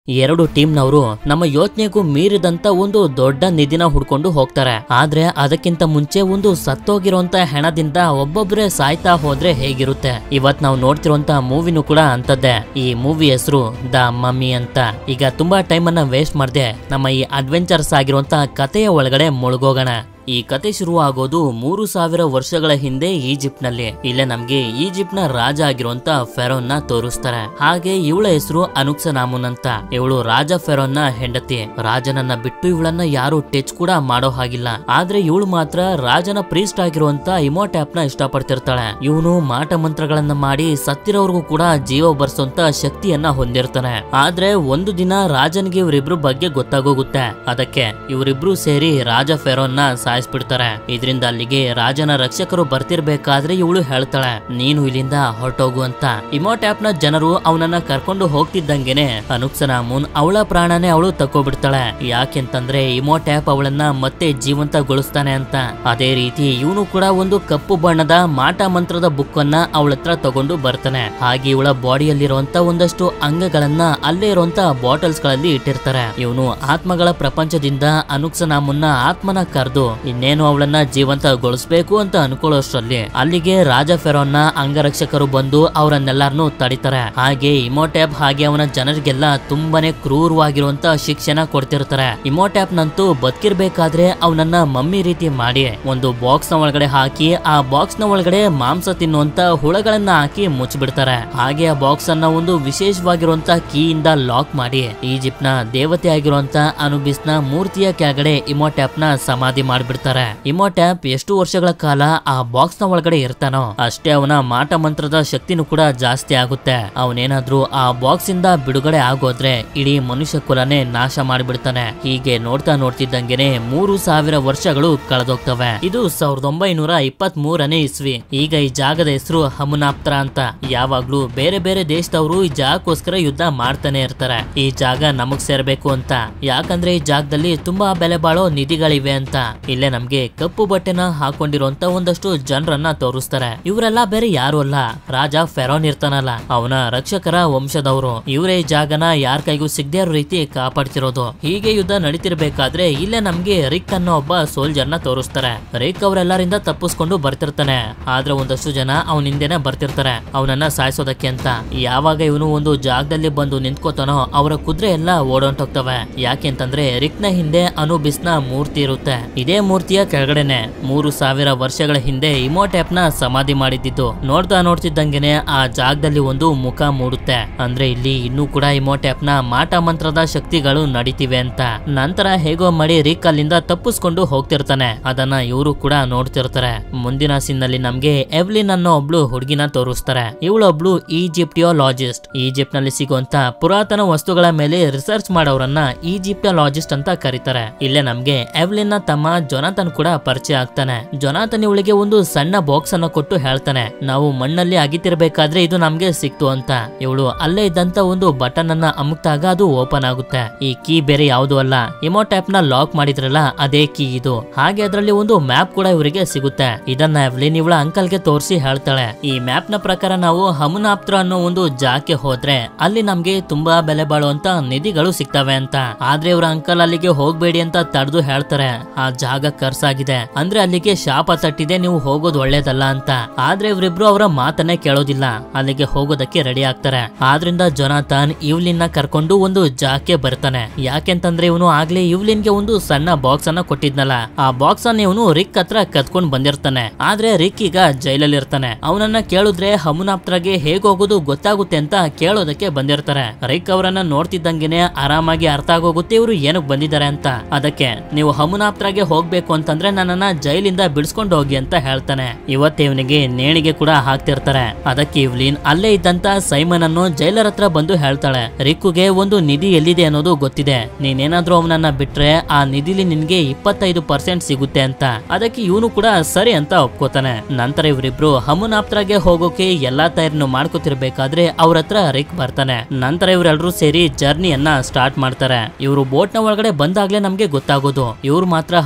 ಎರಡು ಟೀಮ್ನವರು ನಮ್ಮ ಯೋಚನೆಗೂ ಮೀರಿದಂತ ಒಂದು ದೊಡ್ಡ ನಿಧಿನ ಹುಡ್ಕೊಂಡು ಹೋಗ್ತಾರೆ ಆದ್ರೆ ಅದಕ್ಕಿಂತ ಮುಂಚೆ ಒಂದು ಸತ್ತೋಗಿರುವಂತ ಹೆಣದಿಂದ ಒಬ್ಬೊಬ್ರೆ ಸಾಯ್ತಾ ಹೋದ್ರೆ ಹೇಗಿರುತ್ತೆ ಇವತ್ ನಾವು ನೋಡ್ತಿರುವಂತ ಮೂವಿನೂ ಕೂಡ ಅಂತದ್ದೇ ಈ ಮೂವಿ ಹೆಸರು ದ ಮಮ್ಮಿ ಅಂತ ಈಗ ತುಂಬಾ ಟೈಮ್ ಅನ್ನ ವೇಸ್ಟ್ ಮಾಡ್ದೆ ನಮ್ಮ ಈ ಅಡ್ವೆಂಚರ್ಸ್ ಆಗಿರುವಂತ ಕಥೆಯ ಒಳಗಡೆ ಮುಳುಗೋಗೋಣ ಈ ಕತೆ ಶುರುವಾಗೋದು ಮೂರು ಸಾವಿರ ವರ್ಷಗಳ ಹಿಂದೆ ಈಜಿಪ್ಟ್ ನಲ್ಲಿ ಇಲ್ಲೇ ನಮ್ಗೆ ಈಜಿಪ್ಟ್ ನ ರಾಜ ಆಗಿರುವಂತ ಫೆರೋನ್ ನ ತೋರಿಸ್ತಾರೆ ಹಾಗೆ ಇವಳ ಹೆಸರು ಅನುಕ್ಸನಾಮುನ್ ಅಂತ ಇವಳು ರಾಜ ಫೆರೋನ್ ನ ಹೆಂಡತಿ ರಾಜನನ್ನ ಬಿಟ್ಟು ಇವಳನ್ನ ಯಾರು ಟಚ್ ಕೂಡ ಮಾಡೋ ಹಾಗಿಲ್ಲ ಆದ್ರೆ ಇವಳು ಮಾತ್ರ ರಾಜನ ಪ್ರೀಸ್ಟ್ ಆಗಿರುವಂತ ಇಮೋಟ್ಯಾಪ್ ನ ಇಷ್ಟಪಡ್ತಿರ್ತಾಳೆ ಇವನು ಮಾಟ ಮಂತ್ರಗಳನ್ನ ಮಾಡಿ ಸತ್ತಿರೋರ್ಗೂ ಕೂಡ ಜೀವ ಬರ್ಸೋಂತ ಶಕ್ತಿಯನ್ನ ಹೊಂದಿರ್ತಾನೆ ಆದ್ರೆ ಒಂದು ದಿನ ರಾಜನಿಗೆ ಇವರಿಬ್ರು ಬಗ್ಗೆ ಗೊತ್ತಾಗೋಗುತ್ತೆ ಅದಕ್ಕೆ ಇವರಿಬ್ರು ಸೇರಿ ರಾಜ ಫೆರೋನ್ ನ ಸಾಯಿಸ್ಬಿಡ್ತಾರೆ ಇದರಿಂದ ಅಲ್ಲಿಗೆ ರಾಜನ ರಕ್ಷಕರು ಬರ್ತಿರ್ಬೇಕಾದ್ರೆ ಇವಳು ಹೇಳ್ತಾಳೆ ನೀನು ಇಲ್ಲಿಂದ ಹೊರಟೋಗು ಅಂತ ಇಮೋಟ್ಯಾಪ್ ನ ಜನರು ಅವನನ್ನ ಕರ್ಕೊಂಡು ಹೋಗ್ತಿದ್ದಂಗೆನೆ ಅನುಕ್ಸನಾಮೂನ್ ಅವಳ ಪ್ರಾಣನೇ ಅವಳು ತಕ್ಕೋಬಿಡ್ತಾಳೆ ಯಾಕೆಂತಂದ್ರೆ ಇಮೋಟ್ಯಾಪ್ ಅವಳನ್ನ ಮತ್ತೆ ಜೀವಂತಗೊಳಿಸ್ತಾನೆ ಅಂತ ಅದೇ ರೀತಿ ಇವನು ಕೂಡ ಒಂದು ಕಪ್ಪು ಬಣ್ಣದ ಮಾಟ ಮಂತ್ರದ ಬುಕ್ ಅನ್ನ ಅವಳ ಹತ್ರ ತಗೊಂಡು ಬರ್ತಾನೆ ಹಾಗೆ ಇವಳ ಬಾಡಿಯಲ್ಲಿರುವಂತ ಒಂದಷ್ಟು ಅಂಗಗಳನ್ನ ಅಲ್ಲೇ ಇರುವಂತ ಬಾಟಲ್ಸ್ ಗಳಲ್ಲಿ ಇಟ್ಟಿರ್ತಾರೆ ಇವನು ಆತ್ಮಗಳ ಪ್ರಪಂಚದಿಂದ ಅನುಕ್ಸನಾಮುನ್ನ ಆತ್ಮನ ಕರೆದು ಇನ್ನೇನು ಅವಳನ್ನ ಜೀವಂತಗೊಳಿಸ್ಬೇಕು ಅಂತ ಅನ್ಕೊಳ್ಳೋಷ್ಟ್ರಲ್ಲಿ ಅಲ್ಲಿಗೆ ರಾಜ ಫೆರೋನ್ನ ಅಂಗರಕ್ಷಕರು ಬಂದು ಅವರನ್ನೆಲ್ಲಾರನು ತಡಿತಾರೆ ಹಾಗೆ ಇಮೋಟ್ಯಾಪ್ ಹಾಗೆ ಅವನ ಜನರಿಗೆಲ್ಲ ತುಂಬಾನೇ ಕ್ರೂರವಾಗಿರುವಂತ ಶಿಕ್ಷಣ ಕೊಡ್ತಿರ್ತಾರೆ ಇಮೋಟ್ಯಾಪ್ ನಂತೂ ಬದುಕಿರ್ಬೇಕಾದ್ರೆ ಅವನನ್ನ ಮಮ್ಮಿ ರೀತಿ ಮಾಡಿ ಒಂದು ಬಾಕ್ಸ್ ನ ಒಳಗಡೆ ಹಾಕಿ ಆ ಬಾಕ್ಸ್ ನ ಒಳಗಡೆ ಮಾಂಸ ತಿನ್ನುವಂತ ಹುಳಗಳನ್ನ ಹಾಕಿ ಮುಚ್ಚಿಬಿಡ್ತಾರೆ ಹಾಗೆ ಆ ಬಾಕ್ಸ್ ಅನ್ನ ಒಂದು ವಿಶೇಷವಾಗಿರುವಂತ ಕೀಯಿಂದ ಲಾಕ್ ಮಾಡಿ ಈಜಿಪ್ಟ್ ನ ದೇವತೆ ಆಗಿರುವಂತ ಅನುಬಿಸ್ ನ ಮೂರ್ತಿಯ ಕೆಳಗಡೆ ಇಮೋಟ್ಯಾಪ್ ನ ಸಮಾಧಿ ಮಾಡ್ಬಿಡ್ತಾರೆ ಇಮೋಟ್ಯಾಪ್ ಎಷ್ಟು ವರ್ಷಗಳ ಕಾಲ ಆ ಬಾಕ್ಸ್ ನ ಒಳಗಡೆ ಇರ್ತಾನೋ ಅಷ್ಟೇ ಅವನ ಮಾಟ ಮಂತ್ರದ ಶಕ್ತಿನೂ ಕೂಡ ಜಾಸ್ತಿ ಆಗುತ್ತೆ ಅವನೇನಾದ್ರೂ ಆ ಬಾಕ್ಸ್ ಇಂದ ಬಿಡುಗಡೆ ಆಗೋದ್ರೆ ಇಡೀ ಮನುಷ್ಯ ಕುಲನೇ ನಾಶ ಮಾಡಿಬಿಡ್ತಾನೆ ಹೀಗೆ ನೋಡ್ತಾ ನೋಡ್ತಿದ್ದಂಗೆನೆ ಮೂರು ಸಾವಿರ ವರ್ಷಗಳು ಕಳೆದೋಗ್ತವೆ ಇದು ಸಾವಿರದ ಒಂಬೈನೂರ ಇಪ್ಪತ್ತ್ ಮೂರನೇ ಇಸ್ವಿ ಈಗ ಈ ಜಾಗದ ಹೆಸರು ಹಮುನಾಪ್ತರ ಅಂತ ಯಾವಾಗ್ಲೂ ಬೇರೆ ಬೇರೆ ದೇಶದವರು ಈ ಜಾಗಕ್ಕೋಸ್ಕರ ಯುದ್ಧ ಮಾಡ್ತಾನೆ ಇರ್ತಾರೆ ಈ ಜಾಗ ನಮಗ್ ಸೇರ್ಬೇಕು ಅಂತ ಯಾಕಂದ್ರೆ ಈ ಜಾಗದಲ್ಲಿ ತುಂಬಾ ಬೆಲೆ ಬಾಳೋ ನಿಧಿಗಳಿವೆ ಅಂತ ಇಲ್ಲೇ ನಮ್ಗೆ ಕಪ್ಪು ಬಟ್ಟೆನ ಹಾಕೊಂಡಿರುವಂತ ಒಂದಷ್ಟು ಜನರನ್ನ ತೋರಿಸ್ತಾರೆ ಇವರೆಲ್ಲ ಬೇರೆ ಯಾರು ಅಲ್ಲ ರಾಜ ಫೆರೋನ್ ಇರ್ತಾನಲ್ಲ ಅವನ ರಕ್ಷಕರ ವಂಶದವರು ಇವರೇ ಈ ಜಾಗನ ಯಾರ ಕೈಗೂ ಸಿಗದೆ ಇರೋ ರೀತಿ ಕಾಪಾಡ್ತಿರೋದು ಹೀಗೆ ಯುದ್ಧ ನಡೀತಿರ್ಬೇಕಾದ್ರೆ ಇಲ್ಲೇ ನಮ್ಗೆ ರಿಕ್ ಅನ್ನೋ ಒಬ್ಬ ಸೋಲ್ಜರ್ ನ ತೋರಿಸ್ತಾರೆ ರಿಕ್ ಅವರೆಲ್ಲರಿಂದ ತಪ್ಪಿಸ್ಕೊಂಡು ಬರ್ತಿರ್ತಾನೆ ಆದ್ರೆ ಒಂದಷ್ಟು ಜನ ಅವನ ಹಿಂದೆನೆ ಬರ್ತಿರ್ತಾರೆ ಅವನನ್ನ ಸಾಯಿಸೋದಕ್ಕೆ ಅಂತ ಯಾವಾಗ ಇವನು ಒಂದು ಜಾಗದಲ್ಲಿ ಬಂದು ನಿಂತ್ಕೋತಾನೋ ಅವರ ಕುದುರೆ ಎಲ್ಲ ಓಡೊಂಟೋಗ್ತವೆ ಯಾಕೆಂತಂದ್ರೆ ರಿಕ್ ನ ಹಿಂದೆ ಅನುಬಿಸ್ ನ ಮೂರ್ತಿ ಇರುತ್ತೆ ಇದೇ ಮೂರ್ತಿಯ ಕೆಳಗಡೆನೆ ಮೂರು ಸಾವಿರ ವರ್ಷಗಳ ಹಿಂದೆ ಇಮೋಟ್ಯಾಪ್ ನ ಸಮಾಧಿ ಮಾಡಿದ್ದು ನೋಡ್ತಾ ನೋಡ್ತಿದ್ದಂಗೆನೆ ಆ ಜಾಗದಲ್ಲಿ ಒಂದು ಮುಖ ಮೂಡುತ್ತೆ ಅಂದ್ರೆ ಇಲ್ಲಿ ಇನ್ನೂ ಕೂಡ ಇಮೋಟ್ಯಾಪ್ ನ ಮಾಟ ಮಂತ್ರದ ಶಕ್ತಿಗಳು ನಡೀತಿವೆ ಅಂತ ನಂತರ ಹೇಗೋ ಮಾಡಿ ರಿಕ್ ಅಲ್ಲಿಂದ ತಪ್ಪಿಸ್ಕೊಂಡು ಹೋಗ್ತಿರ್ತಾನೆ ಅದನ್ನ ಇವರು ಕೂಡ ನೋಡ್ತಿರ್ತಾರೆ ಮುಂದಿನ ಸೀನ್ ನಲ್ಲಿ ನಮ್ಗೆ ಎವ್ಲಿನ್ ಅನ್ನೋ ಒಬ್ಳು ಹುಡುಗಿನ ತೋರಿಸ್ತಾರೆ ಇವಳೊಬ್ಳು ಈಜಿಪ್ಟಿಯೋಲಾಜಿಸ್ಟ್ ಈಜಿಪ್ಟ್ ನಲ್ಲಿ ಸಿಗುವಂತ ಪುರಾತನ ವಸ್ತುಗಳ ಮೇಲೆ ರಿಸರ್ಚ್ ಮಾಡೋರನ್ನ ಈಜಿಪ್ಟಿಯಾಲಜಿಸ್ಟ್ ಅಂತ ಕರೀತಾರೆ ಇಲ್ಲೇ ನಮ್ಗೆ ಎವ್ಲಿನ್ ನ ತಮ್ಮ ಜೊನಾಥನ್ ಕೂಡ ಪರಿಚಯ ಆಗ್ತಾನೆ ಜೊನಾಥನ್ ಇವಳಿಗೆ ಒಂದು ಸಣ್ಣ ಬಾಕ್ಸ್ ಅನ್ನ ಕೊಟ್ಟು ಹೇಳ್ತಾನೆ ನಾವು ಮಣ್ಣಲ್ಲಿ ಅಗಿತಿರ್ಬೇಕಾದ್ರೆ ಇದು ನಮ್ಗೆ ಸಿಕ್ತು ಅಂತ ಇವಳು ಅಲ್ಲೇ ಇದ್ದಂತ ಒಂದು ಬಟನ್ ಅನ್ನ ಅಮುಕ್ತಾಗ ಅದು ಓಪನ್ ಆಗುತ್ತೆ ಈ ಕೀ ಬೇರೆ ಯಾವುದು ಅಲ್ಲ ಇಮೋಟ್ಯಾಪ್ ನ ಲಾಕ್ ಮಾಡಿದ್ರಲ್ಲ ಅದೇ ಕೀ ಇದು ಹಾಗೆ ಅದರಲ್ಲಿ ಒಂದು ಮ್ಯಾಪ್ ಕೂಡ ಇವರಿಗೆ ಸಿಗುತ್ತೆ ಇದನ್ನ ಎವ್ಲಿನ್ ಇವಳ ಅಂಕಲ್ ಗೆ ತೋರಿಸಿ ಹೇಳ್ತಾಳೆ ಈ ಮ್ಯಾಪ್ ನ ಪ್ರಕಾರ ನಾವು ಹಮುನಾಪ್ತ್ರ ಅನ್ನೋ ಒಂದು ಜಾಗಕ್ಕೆ ಹೋದ್ರೆ ಅಲ್ಲಿ ನಮ್ಗೆ ತುಂಬಾ ಬೆಲೆ ಬಾಳುವಂತ ನಿಧಿಗಳು ಸಿಗ್ತವೆ ಅಂತ ಆದ್ರೆ ಇವ್ರ ಅಂಕಲ್ ಅಲ್ಲಿಗೆ ಹೋಗ್ಬೇಡಿ ಅಂತ ತಡೆದು ಹೇಳ್ತಾರೆ ಆ ಜಾಗ ಕರ್ಸಾಗಿದೆ ಅಂದ್ರೆ ಅಲ್ಲಿಗೆ ಶಾಪ ತಟ್ಟಿದೆ ನೀವು ಹೋಗೋದು ಒಳ್ಳೇದಲ್ಲ ಅಂತ ಆದ್ರೆ ಇವರಿಬ್ರು ಅವರ ಮಾತನ್ನೇ ಕೇಳೋದಿಲ್ಲ ಅಲ್ಲಿಗೆ ಹೋಗೋದಕ್ಕೆ ರೆಡಿ ಆಗ್ತಾರೆ ಆದ್ರಿಂದ ಜೊನಾಥನ್ ಇವ್ಲಿನ್ ನ ಕರ್ಕೊಂಡು ಒಂದು ಜಾಗಕ್ಕೆ ಬರ್ತಾನೆ ಯಾಕೆಂತಂದ್ರೆ ಇವನು ಆಗ್ಲೇ ಇವ್ಲಿನ್ಗೆ ಒಂದು ಸಣ್ಣ ಬಾಕ್ಸ್ ಅನ್ನ ಕೊಟ್ಟಿದ್ನಲ್ಲ ಆ ಬಾಕ್ಸ್ ಅನ್ನ ಇವನು ರಿಕ್ ಹತ್ರ ಕತ್ಕೊಂಡ್ ಬಂದಿರ್ತಾನೆ ಆದ್ರೆ ರಿಕ್ ಈಗ ಜೈಲಲ್ಲಿ ಇರ್ತಾನೆ ಅವನನ್ನ ಕೇಳಿದ್ರೆ ಹಮುನಾಪ್ತ್ರಗೆ ಹೇಗ್ ಹೋಗೋದು ಗೊತ್ತಾಗುತ್ತೆ ಅಂತ ಕೇಳೋದಕ್ಕೆ ಬಂದಿರ್ತಾರೆ ರಿಕ್ ಅವರನ್ನ ನೋಡ್ತಿದ್ದಂಗೆನೆ ಆರಾಮಾಗಿ ಅರ್ಥ ಆಗೋಗುತ್ತೆ ಇವರು ಏನಕ್ ಬಂದಿದ್ದಾರೆ ಅಂತ ಅದಕ್ಕೆ ನೀವು ಹಮುನಾಪ್ತ್ರಗೆ ಹೋಗ್ಬೇಕು ಅಂತಂದ್ರೆ ನನ್ನನ್ನ ಜೈಲಿಂದ ಬಿಡಿಸ್ಕೊಂಡು ಹೋಗಿ ಅಂತ ಹೇಳ್ತಾನೆ ಇವತ್ತೇ ಇವನಿಗೆ ನೇಣಿಗೆ ಕೂಡ ಹಾಕ್ತಿರ್ತಾರೆ ಅದಕ್ಕೆ ಇವ್ಲಿನ್ ಅಲ್ಲೇ ಇದ್ದಂತ ಸೈಮನ್ ಅನ್ನು ಜೈಲರ್ ಹತ್ರ ಬಂದು ಹೇಳ್ತಾಳೆ ರಿಕ್ಕುಗೆ ಒಂದು ನಿಧಿ ಎಲ್ಲಿದೆ ಅನ್ನೋದು ಗೊತ್ತಿದೆ ನೀನೇನಾದ್ರೂ ಅವನನ್ನ ಬಿಟ್ರೆ ಆ ನಿಧಿಲಿ ನಿನ್ಗೆ ಇಪ್ಪತ್ತೈದು ಪರ್ಸೆಂಟ್ ಸಿಗುತ್ತೆ ಅಂತ ಅದಕ್ಕೆ ಇವನು ಕೂಡ ಸರಿ ಅಂತ ಒಪ್ಕೋತಾನೆ ನಂತರ ಇವರಿಬ್ರು ಹಮುನಾಪ್ತ್ರಗೆ ಹೋಗೋಕೆ ಎಲ್ಲಾ ತಯಾರಿನೂ ಮಾಡ್ಕೋತಿರ್ಬೇಕಾದ್ರೆ ಅವ್ರ ಹತ್ರ ರಿಕ್ ಬರ್ತಾನೆ ನಂತರ ಇವರೆಲ್ಲರೂ ಸೇರಿ ಜರ್ನಿಯನ್ನ ಸ್ಟಾರ್ಟ್ ಮಾಡ್ತಾರೆ ಇವರು ಬೋಟ್ ನ ಒಳಗಡೆ ಬಂದಾಗ್ಲೇ ನಮ್ಗೆ ಗೊತ್ತಾಗೋದು ಇವ್ರು ಮಾತ್ರ ಹಮುನಾಪ್ತ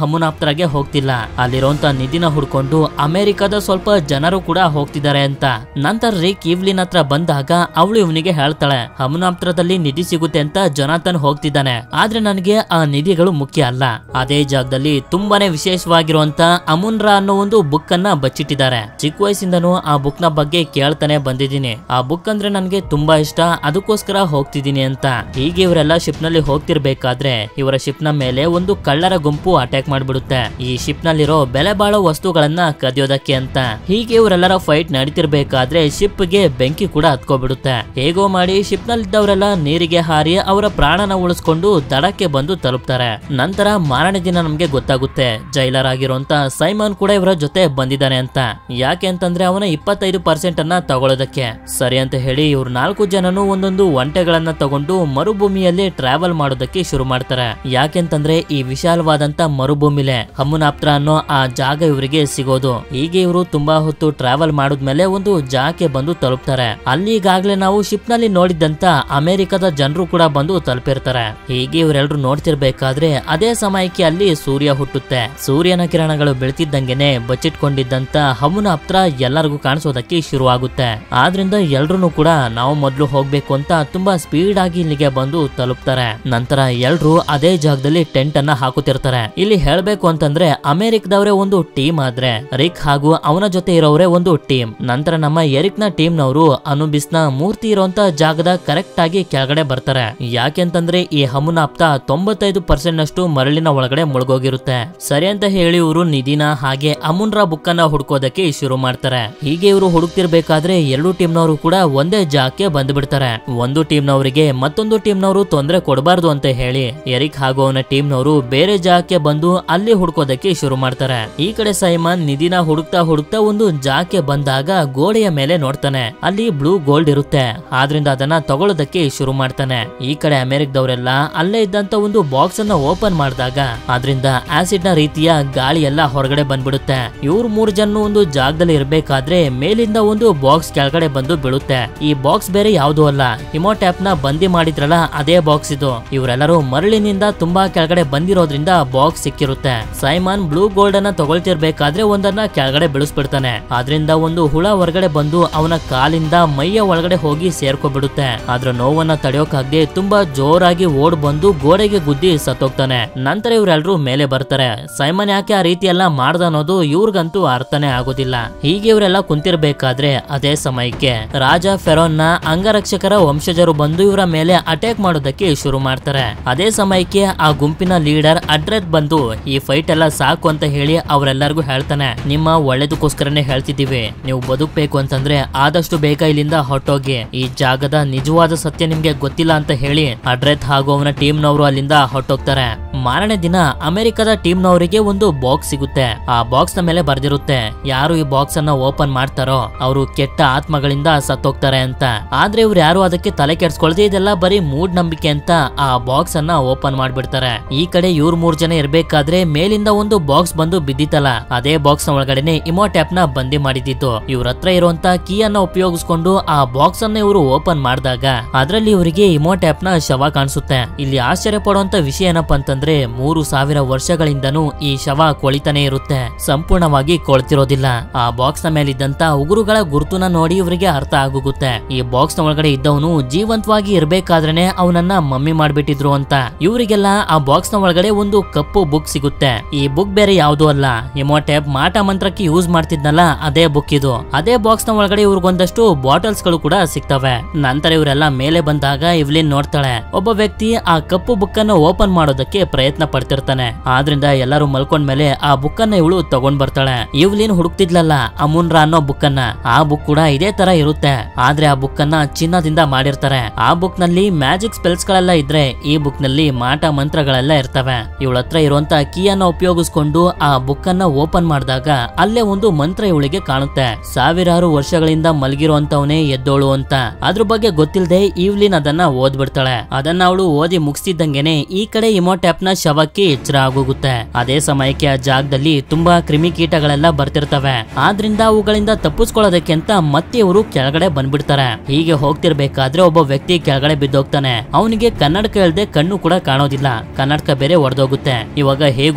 ಹತ್ರಗೆ ಹೋಗ್ತಿಲ್ಲ ಅಲ್ಲಿರುವಂತ ನಿಧಿನ ಹುಡ್ಕೊಂಡು ಅಮೆರಿಕದ ಸ್ವಲ್ಪ ಜನರು ಕೂಡ ಹೋಗ್ತಿದ್ದಾರೆ ಅಂತ ನಂತರ ರಿಕ್ ಇವ್ಲಿನ್ ಹತ್ರ ಬಂದಾಗ ಅವಳು ಇವನಿಗೆ ಹೇಳ್ತಾಳೆ ಹಮನಾಪ್ತ್ರದಲ್ಲಿ ನಿಧಿ ಸಿಗುತ್ತೆ ಅಂತ ಜನಾತನ್ ಹೋಗ್ತಿದ್ದಾನೆ ಆದ್ರೆ ನನಗೆ ಆ ನಿಧಿಗಳು ಮುಖ್ಯ ಅಲ್ಲ ಅದೇ ಜಾಗದಲ್ಲಿ ತುಂಬಾನೇ ವಿಶೇಷವಾಗಿರುವಂತ ಅಮುನ್ರಾ ಅನ್ನೋ ಒಂದು ಬುಕ್ ಅನ್ನ ಬಚ್ಚಿಟ್ಟಿದ್ದಾರೆ ಚಿಕ್ಕ ವಯಸ್ಸಿಂದನೂ ಆ ಬುಕ್ ನ ಬಗ್ಗೆ ಕೇಳ್ತಾನೆ ಬಂದಿದ್ದೀನಿ ಆ ಬುಕ್ ಅಂದ್ರೆ ನನಗೆ ತುಂಬಾ ಇಷ್ಟ ಅದಕ್ಕೋಸ್ಕರ ಹೋಗ್ತಿದ್ದೀನಿ ಅಂತ ಹೀಗೆ ಇವರೆಲ್ಲ ಶಿಪ್ ನಲ್ಲಿ ಹೋಗ್ತಿರ್ಬೇಕಾದ್ರೆ ಇವರ ಶಿಪ್ ನ ಮೇಲೆ ಒಂದು ಕಳ್ಳರ ಗುಂಪು ಅಟ್ಯಾಕ್ ಮಾಡ್ಬಿಡುತ್ತೆ ಈ ಶಿಪ್ ನಲ್ಲಿರೋ ಬೆಲೆ ಬಾಳೋ ವಸ್ತುಗಳನ್ನ ಕದಿಯೋದಕ್ಕೆ ಅಂತ ಹೀಗೆ ಇವರೆಲ್ಲರ ಫೈಟ್ ನಡೀತಿರ್ಬೇಕಾದ್ರೆ ಶಿಪ್ ಗೆ ಬೆಂಕಿ ಕೂಡ ಹತ್ಕೋಬಿಡುತ್ತೆ ಹೇಗೋ ಮಾಡಿ ಶಿಪ್ ನಲ್ಲಿದ್ದವರೆಲ್ಲ ನೀರಿಗೆ ಹಾರಿ ಅವರ ಪ್ರಾಣನ ಉಳಿಸ್ಕೊಂಡು ದಡಕ್ಕೆ ಬಂದು ತಲುಪ್ತಾರೆ ನಂತರ ಮಾರನೇ ದಿನ ನಮ್ಗೆ ಗೊತ್ತಾಗುತ್ತೆ ಜೈಲರ್ ಆಗಿರುವಂತ ಸೈಮನ್ ಕೂಡ ಇವರ ಜೊತೆ ಬಂದಿದ್ದಾನೆ ಅಂತ ಯಾಕೆ ಅಂತಂದ್ರೆ ಅವನ ಇಪ್ಪತ್ತೈದು ಪರ್ಸೆಂಟ್ ಅನ್ನ ತಗೊಳ್ಳೋದಕ್ಕೆ ಸರಿ ಅಂತ ಹೇಳಿ ಇವ್ರು ನಾಲ್ಕು ಜನನು ಒಂದೊಂದು ಒಂಟೆಗಳನ್ನ ತಗೊಂಡು ಮರುಭೂಮಿಯಲ್ಲಿ ಟ್ರಾವೆಲ್ ಮಾಡೋದಕ್ಕೆ ಶುರು ಮಾಡ್ತಾರೆ ಯಾಕೆಂತಂದ್ರೆ ಈ ವಿಶಾಲವಾದಂತ ಮರುಭೂಮಿಲೆ ಹಮ್ಮುನಾಪ್ತ್ರ ಅನ್ನೋ ಆ ಜಾಗ ಇವರಿಗೆ ಸಿಗೋದು ಹೀಗೆ ಇವರು ತುಂಬಾ ಹೊತ್ತು ಟ್ರಾವೆಲ್ ಮಾಡಿದ್ಮೇಲೆ ಒಂದು ಜಾಗಕ್ಕೆ ಬಂದು ತಲುಪ್ತಾರೆ ಅಲ್ಲಿ ಈಗಾಗ್ಲೇ ನಾವು ಶಿಪ್ ನಲ್ಲಿ ನೋಡಿದ್ದಂತ ಅಮೆರಿಕದ ಜನರು ಕೂಡ ಬಂದು ತಲುಪಿರ್ತಾರೆ ಹೀಗೆ ಇವರೆಲ್ಲರೂ ನೋಡ್ತಿರ್ಬೇಕಾದ್ರೆ ಅದೇ ಸಮಯಕ್ಕೆ ಅಲ್ಲಿ ಸೂರ್ಯ ಹುಟ್ಟುತ್ತೆ ಸೂರ್ಯನ ಕಿರಣಗಳು ಬೆಳ್ತಿದ್ದಂಗೆನೆ ಬಚ್ಚಿಟ್ಕೊಂಡಿದ್ದಂತ ಹಮ್ಮನ ಹತ್ರ ಎಲ್ಲರಿಗೂ ಕಾಣಿಸೋದಕ್ಕೆ ಶುರುವಾಗುತ್ತೆ ಆದ್ರಿಂದ ಎಲ್ರು ಕೂಡ ನಾವು ಮೊದ್ಲು ಹೋಗ್ಬೇಕು ಅಂತ ತುಂಬಾ ಸ್ಪೀಡ್ ಆಗಿ ಇಲ್ಲಿಗೆ ಬಂದು ತಲುಪ್ತಾರೆ ನಂತರ ಎಲ್ರು ಅದೇ ಜಾಗದಲ್ಲಿ ಟೆಂಟ್ ಅನ್ನ ಹಾಕುತ್ತಿರ್ತಾರೆ ಇಲ್ಲಿ ಹೇಳ್ಬೇಕು ಅಂತಂದ್ರೆ ಅಮೆರಿಕದವರೇ ಒಂದು ಟೀಮ್ ಆದ್ರೆ ರಿಕ್ ಹಾಗೂ ಅವನ ಜೊತೆ ಇರೋರೇ ಒಂದು ಟೀಮ್ ನಂತರ ನಮ್ಮ ಎರಿಕ್ ನ ಟೀಮ್ ನವರು ಅನುಬಿಸ್ ನ ಮೂರ್ತಿ ಇರುವಂತ ಜಾಗದ ಕರೆಕ್ಟ್ ಆಗಿ ಕೆಳಗಡೆ ಬರ್ತಾರೆ ಯಾಕೆಂತಂದ್ರೆ ಈ ಹಮುನಾಪ್ತ ತೊಂಬತ್ತೈದು ಪರ್ಸೆಂಟ್ ನಷ್ಟು ಮರಳಿನ ಒಳಗಡೆ ಮುಳುಗೋಗಿರುತ್ತೆ ಸರಿ ಅಂತ ಹೇಳಿ ಇವರು ನಿಧಿನ ಹಾಗೆ ಅಮುನ್ರ ಬುಕ್ ಅನ್ನ ಹುಡ್ಕೋದಕ್ಕೆ ಶುರು ಮಾಡ್ತಾರೆ ಹೀಗೆ ಇವರು ಹುಡುಕ್ತಿರ್ಬೇಕಾದ್ರೆ ಎರಡು ಟೀಮ್ನವರು ಕೂಡ ಒಂದೇ ಜಾಗಕ್ಕೆ ಬಂದ್ಬಿಡ್ತಾರೆ ಒಂದು ಟೀಮ್ನವರಿಗೆ ಮತ್ತೊಂದು ಟೀಮ್ನವರು ತೊಂದರೆ ಕೊಡಬಾರ್ದು ಅಂತ ಹೇಳಿ ಎರಿಕ್ ಹಾಗೂ ಅವನ ಟೀಮ್ನವರು ಬೇರೆ ಜಾಗಕ್ಕೆ ಬಂದು ಅಲ್ಲಿ ಹುಡ್ಕೋದಕ್ಕೆ ಶುರು ಮಾಡ್ತಾರೆ ಈ ಕಡೆ ಸೈಮನ್ ನಿಧಿನ ಹುಡುಕ್ತಾ ಹುಡುಕ್ತಾ ಒಂದು ಜಾಗಕ್ಕೆ ಬಂದಾಗ ಗೋಡೆಯ ಮೇಲೆ ನೋಡ್ತಾನೆ ಅಲ್ಲಿ ಬ್ಲೂ ಗೋಲ್ಡ್ ಇರುತ್ತೆ ಆದ್ರಿಂದ ಅದನ್ನ ತಗೊಳ್ಳೋದಕ್ಕೆ ಶುರು ಮಾಡ್ತಾನೆ ಈ ಕಡೆ ಅಮೆರಿಕದವರೆಲ್ಲ ಅಲ್ಲೇ ಇದ್ದಂತ ಒಂದು ಬಾಕ್ಸ್ ಅನ್ನ ಓಪನ್ ಮಾಡಿದಾಗ ಅದರಿಂದ ಆಸಿಡ್ ನ ರೀತಿಯ ಗಾಳಿ ಎಲ್ಲ ಹೊರಗಡೆ ಬಂದ್ಬಿಡುತ್ತೆ ಇವ್ರು ಮೂರ್ ಜನ ಒಂದು ಜಾಗದಲ್ಲಿ ಇರ್ಬೇಕಾದ್ರೆ ಮೇಲಿಂದ ಒಂದು ಬಾಕ್ಸ್ ಕೆಳಗಡೆ ಬಂದು ಬೀಳುತ್ತೆ ಈ ಬಾಕ್ಸ್ ಬೇರೆ ಯಾವ್ದು ಅಲ್ಲ ಹಿಮೋಟ್ಯಾಪ್ ನ ಬಂದಿ ಮಾಡಿದ್ರಲ್ಲ ಅದೇ ಬಾಕ್ಸ್ ಇದು ಇವರೆಲ್ಲರೂ ಮರಳಿನಿಂದ ತುಂಬಾ ಕೆಳಗಡೆ ಬಂದಿರೋದ್ರಿಂದ ಬಾಕ್ಸ್ ಸಿಕ್ಕಿರುತ್ತೆ ಸೈಮನ್ ಬ್ಲೂ ಗೋಲ್ಡ್ ಅನ್ನ ತಗೊಳ್ತಿರ್ಬೇಕಾದ್ರೆ ಒಂದನ್ನ ಕೆಳಗಡೆ ಬೀಳಿಸ್ಬಿಡ್ತಾನೆ ಆದ್ರಿಂದ ಒಂದು ಹುಳ ಹೊರಗಡೆ ಬಂದು ಅವನ ಕಾಲಿಂದ ಮೈಯ ಒಳಗಡೆ ಹೋಗಿ ಸೇರ್ಕೊಬಿಡುತ್ತೆ ಅದ್ರ ನೋವನ್ನ ತಡೆಯೋಕಾಗ್ದೆ ತುಂಬಾ ಜೋರಾಗಿ ಓಡ್ ಬಂದು ಗೋಡೆಗೆ ಗುದ್ದಿ ಸತ್ತೋಗ್ತಾನೆ ನಂತರ ಇವರೆಲ್ಲರೂ ಮೇಲೆ ಬರ್ತಾರೆ ಸೈಮನ್ ಯಾಕೆ ಆ ರೀತಿ ಎಲ್ಲ ಮಾಡ್ದ ಅನ್ನೋದು ಇವ್ರಿಗಂತೂ ಅರ್ಥನೇ ಆಗೋದಿಲ್ಲ ಹೀಗೆ ಇವರೆಲ್ಲ ಕುಂತಿರ್ಬೇಕಾದ್ರೆ ಅದೇ ಸಮಯಕ್ಕೆ ರಾಜ ಫೆರೋನ್ ನ ಅಂಗರಕ್ಷಕರ ವಂಶಜರು ಬಂದು ಇವರ ಮೇಲೆ ಅಟ್ಯಾಕ್ ಮಾಡೋದಕ್ಕೆ ಶುರು ಮಾಡ್ತಾರೆ ಅದೇ ಸಮಯಕ್ಕೆ ಆ ಗುಂಪಿನ ಲೀಡರ್ ಅಡ್ರೆತ್ ಬಂದು ಈ ಫೈಟ್ ಎಲ್ಲ ಸಾಕು ಅಂತ ಹೇಳಿ ಅವರೆಲ್ಲರಿಗೂ ಹೇಳ್ತಾನೆ ನಿಮ್ಮ ಒಳ್ಳೇದಕ್ಕೋಸ್ಕರನೇ ಹೇಳ್ತಿದ್ದೀವಿ ನೀವು ಬದುಕ್ಬೇಕು ಅಂತಂದ್ರೆ ಆದಷ್ಟು ಬೇಗ ಇಲ್ಲಿಂದ ಹೊಟ್ಟೋಗಿ ಈ ಜಾಗದ ನಿಜವಾದ ಸತ್ಯ ನಿಮ್ಗೆ ಗೊತ್ತಿಲ್ಲ ಅಂತ ಹೇಳಿ ಅಡ್ರೆತ್ ಹಾಗೂ ಅವನ ಟೀಮ್ನವರು ಅಲ್ಲಿಂದ ಹೊಟ್ಟೋಗ್ತಾರೆ ಮಾರನೇ ದಿನ ಅಮೆರಿಕದ ಟೀಮ್ನವರಿಗೆ ಒಂದು ಬಾಕ್ಸ್ ಸಿಗುತ್ತೆ ಆ ಬಾಕ್ಸ್ ನ ಮೇಲೆ ಬರ್ದಿರುತ್ತೆ ಯಾರು ಈ ಬಾಕ್ಸ್ ಅನ್ನ ಓಪನ್ ಮಾಡ್ತಾರೋ ಅವರು ಕೆಟ್ಟ ಆತ್ಮಗಳಿಂದ ಸತ್ತೋಗ್ತಾರೆ ಅಂತ ಆದ್ರೆ ಇವ್ರು ಯಾರು ಅದಕ್ಕೆ ತಲೆ ಕೆಡ್ಸ್ಕೊಳ್ದೆ ಇದೆಲ್ಲ ಬರೀ ಮೂಡ್ ನಂಬಿಕೆ ಅಂತ ಆ ಬಾಕ್ಸ್ ಅನ್ನ ಓಪನ್ ಮಾಡ್ಬಿಡ್ತಾರೆ ಈ ಕಡೆ ಇವ್ರು ಮೂರ್ ಜನ ಇರ್ಬೇಕಾದ್ರೆ ಮೇಲಿಂದ ಒಂದು ಬಾಕ್ಸ್ ಬಂದು ಬಿದ್ದಿತ್ತಲ್ಲ ಅದೇ ಬಾಕ್ಸ್ ನ ಒಳಗಡೆನೆ ಇಮೋಟ್ಯಾಪ್ ನ ಬಂದಿ ಮಾಡಿದ್ದು ಇವ್ರ ಹತ್ರ ಇರುವಂತ ಕೀ ಅನ್ನ ಉಪಯೋಗಿಸ್ಕೊಂಡು ಆ ಬಾಕ್ಸ್ ಅನ್ನ ಇವರು ಓಪನ್ ಮಾಡಿದಾಗ ಅದರಲ್ಲಿ ಇವರಿಗೆ ಇಮೋಟ್ಯಾಪ್ ನ ಶವ ಕಾಣಿಸುತ್ತೆ ಇಲ್ಲಿ ಆಶ್ಚರ್ಯ ಪಡುವಂತ ವಿಷಯ ಏನಪ್ಪಾ ಅಂತಂದ್ರೆ ಮೂರು ಸಾವಿರ ವರ್ಷಗಳಿಂದನೂ ಈ ಶವ ಕೊಳಿತಾನೆ ಇರುತ್ತೆ ಸಂಪೂರ್ಣವಾಗಿ ಕೊಳ್ತಿರೋದಿಲ್ಲ ಆ ಬಾಕ್ಸ್ ನ ಮೇಲಿದ್ದಂತ ಉಗುರುಗಳ ಗುರುತುನ ನೋಡಿ ಇವರಿಗೆ ಅರ್ಥ ಆಗೋಗುತ್ತೆ ಈ ಬಾಕ್ಸ್ ನ ಒಳಗಡೆ ಇದ್ದವನು ಜೀವಂತವಾಗಿ ಇರ್ಬೇಕಾದ್ರೇನೆ ಅವನನ್ನ ಮಮ್ಮಿ ಮಾಡ್ಬಿಟ್ಟಿದ್ರು ಅಂತ ಇವರಿಗೆಲ್ಲ ಆ ಬಾಕ್ಸ್ ನ ಒಳಗಡೆ ಒಂದು ಕಪ್ಪು ಬುಕ್ ಸಿಗುತ್ತೆ ಈ ಬುಕ್ ಬೇರೆ ಯಾವ್ದು ಅಲ್ಲ ಇಮೋಟ್ಯಾಪ್ ಮಾಟ ಮಂತ್ರಕ್ಕೆ ಯೂಸ್ ಮಾಡ್ತಿದ್ನಲ್ಲ ಅದೇ ಬುಕ್ ಇದು ಅದೇ ಬಾಕ್ಸ್ ನ ಒಳಗಡೆ ಇವ್ರಿಗೊಂದಷ್ಟು ಬಾಟಲ್ಸ್ ಗಳು ಕೂಡ ಸಿಗ್ತವೆ ನಂತರ ಇವರೆಲ್ಲ ಮೇಲೆ ಬಂದಾಗ ಇವ್ಲಿನ್ ನೋಡ್ತಾಳೆ ಒಬ್ಬ ವ್ಯಕ್ತಿ ಆ ಕಪ್ಪು ಬುಕ್ ಅನ್ನ ಓಪನ್ ಮಾಡೋದಕ್ಕೆ ಪ್ರಯತ್ನ ಪಡ್ತಿರ್ತಾನೆ ಆದ್ರಿಂದ ಎಲ್ಲರೂ ಮಲ್ಕೊಂಡ್ಮೇಲೆ ಆ ಬುಕ್ ಅನ್ನ ಇವಳು ತಗೊಂಡ್ ಬರ್ತಾಳೆ ಇವ್ಲಿನ್ ಹುಡುಕ್ತಿದ್ಲಲ್ಲ ಅಮುನ್ರಾ ಅನ್ನೋ ಬುಕ್ ಅನ್ನ ಆ ಬುಕ್ ಕೂಡ ಇದೇ ತರ ಇರುತ್ತೆ ಆದ್ರೆ ಆ ಬುಕ್ ಅನ್ನ ಚಿನ್ನದಿಂದ ಮಾಡಿರ್ತಾರೆ ಆ ಬುಕ್ ನಲ್ಲಿ ಮ್ಯಾಜಿಕ್ ಸ್ಪೆಲ್ಸ್ ಗಳೆಲ್ಲ ಇದ್ರೆ ಈ ಬುಕ್ ನಲ್ಲಿ ಮಾಟ ಮಂತ್ರಗಳೆಲ್ಲ ಇರ್ತವೆ ಇವಳ ಹತ್ರ ಇರುವಂತ ಕೀಯನ್ನ ಉಪಯೋಗಿಸ್ಕೊಂಡು ಆ ಬುಕ್ ಅನ್ನ ಓಪನ್ ಮಾಡಿದಾಗ ಅಲ್ಲೇ ಒಂದು ಮಂತ್ರ ಇವಳಿಗೆ ಕಾಣುತ್ತೆ ಸಾವಿರಾರು ವರ್ಷಗಳಿಂದ ಮಲಗಿರುವಂತವನೇ ಎದ್ದೋಳು ಅಂತ ಅದ್ರ ಬಗ್ಗೆ ಗೊತ್ತಿಲ್ಲದೆ ಈವ್ಲಿನ್ ಅದನ್ನ ಓದ್ಬಿಡ್ತಾಳೆ ಅದನ್ನ ಅವಳು ಓದಿ ಮುಗಿಸ್ತಿದ್ದಂಗೆನೆ ಈ ಕಡೆ ಇಮೋಟ್ಯಾಪ್ ನ ಶವಕ್ಕೆ ಎಚ್ಚರ ಆಗೋಗುತ್ತೆ ಅದೇ ಸಮಯಕ್ಕೆ ಆ ಜಾಗದಲ್ಲಿ ತುಂಬಾ ಕ್ರಿಮಿಕೀಟಗಳೆಲ್ಲ ಬರ್ತಿರ್ತವೆ ಆದ್ರಿಂದ ಅವುಗಳಿಂದ ತಪ್ಪಿಸ್ಕೊಳ್ಳೋದಕ್ಕೆ ಅಂತ ಮತ್ತೆ ಇವರು ಕೆಳಗಡೆ ಬಂದ್ಬಿಡ್ತಾರೆ ಹೀಗೆ ಹೋಗ್ತಿರ್ಬೇಕಾದ್ರೆ ಒಬ್ಬ ವ್ಯಕ್ತಿ ಕೆಳಗಡೆ ಬಿದ್ದೋಗ್ತಾನೆ ಅವನಿಗೆ ಕನ್ನಡಕ ಇಲ್ದೆ ಕಣ್ಣು ಕೂಡ ಕಾಣೋದಿಲ್ಲ ಕನ್ನಡಕ ಬೇರೆ ಒಡೆದೋಗುತ್ತೆ ಇವಾಗ ಹೇಗೋ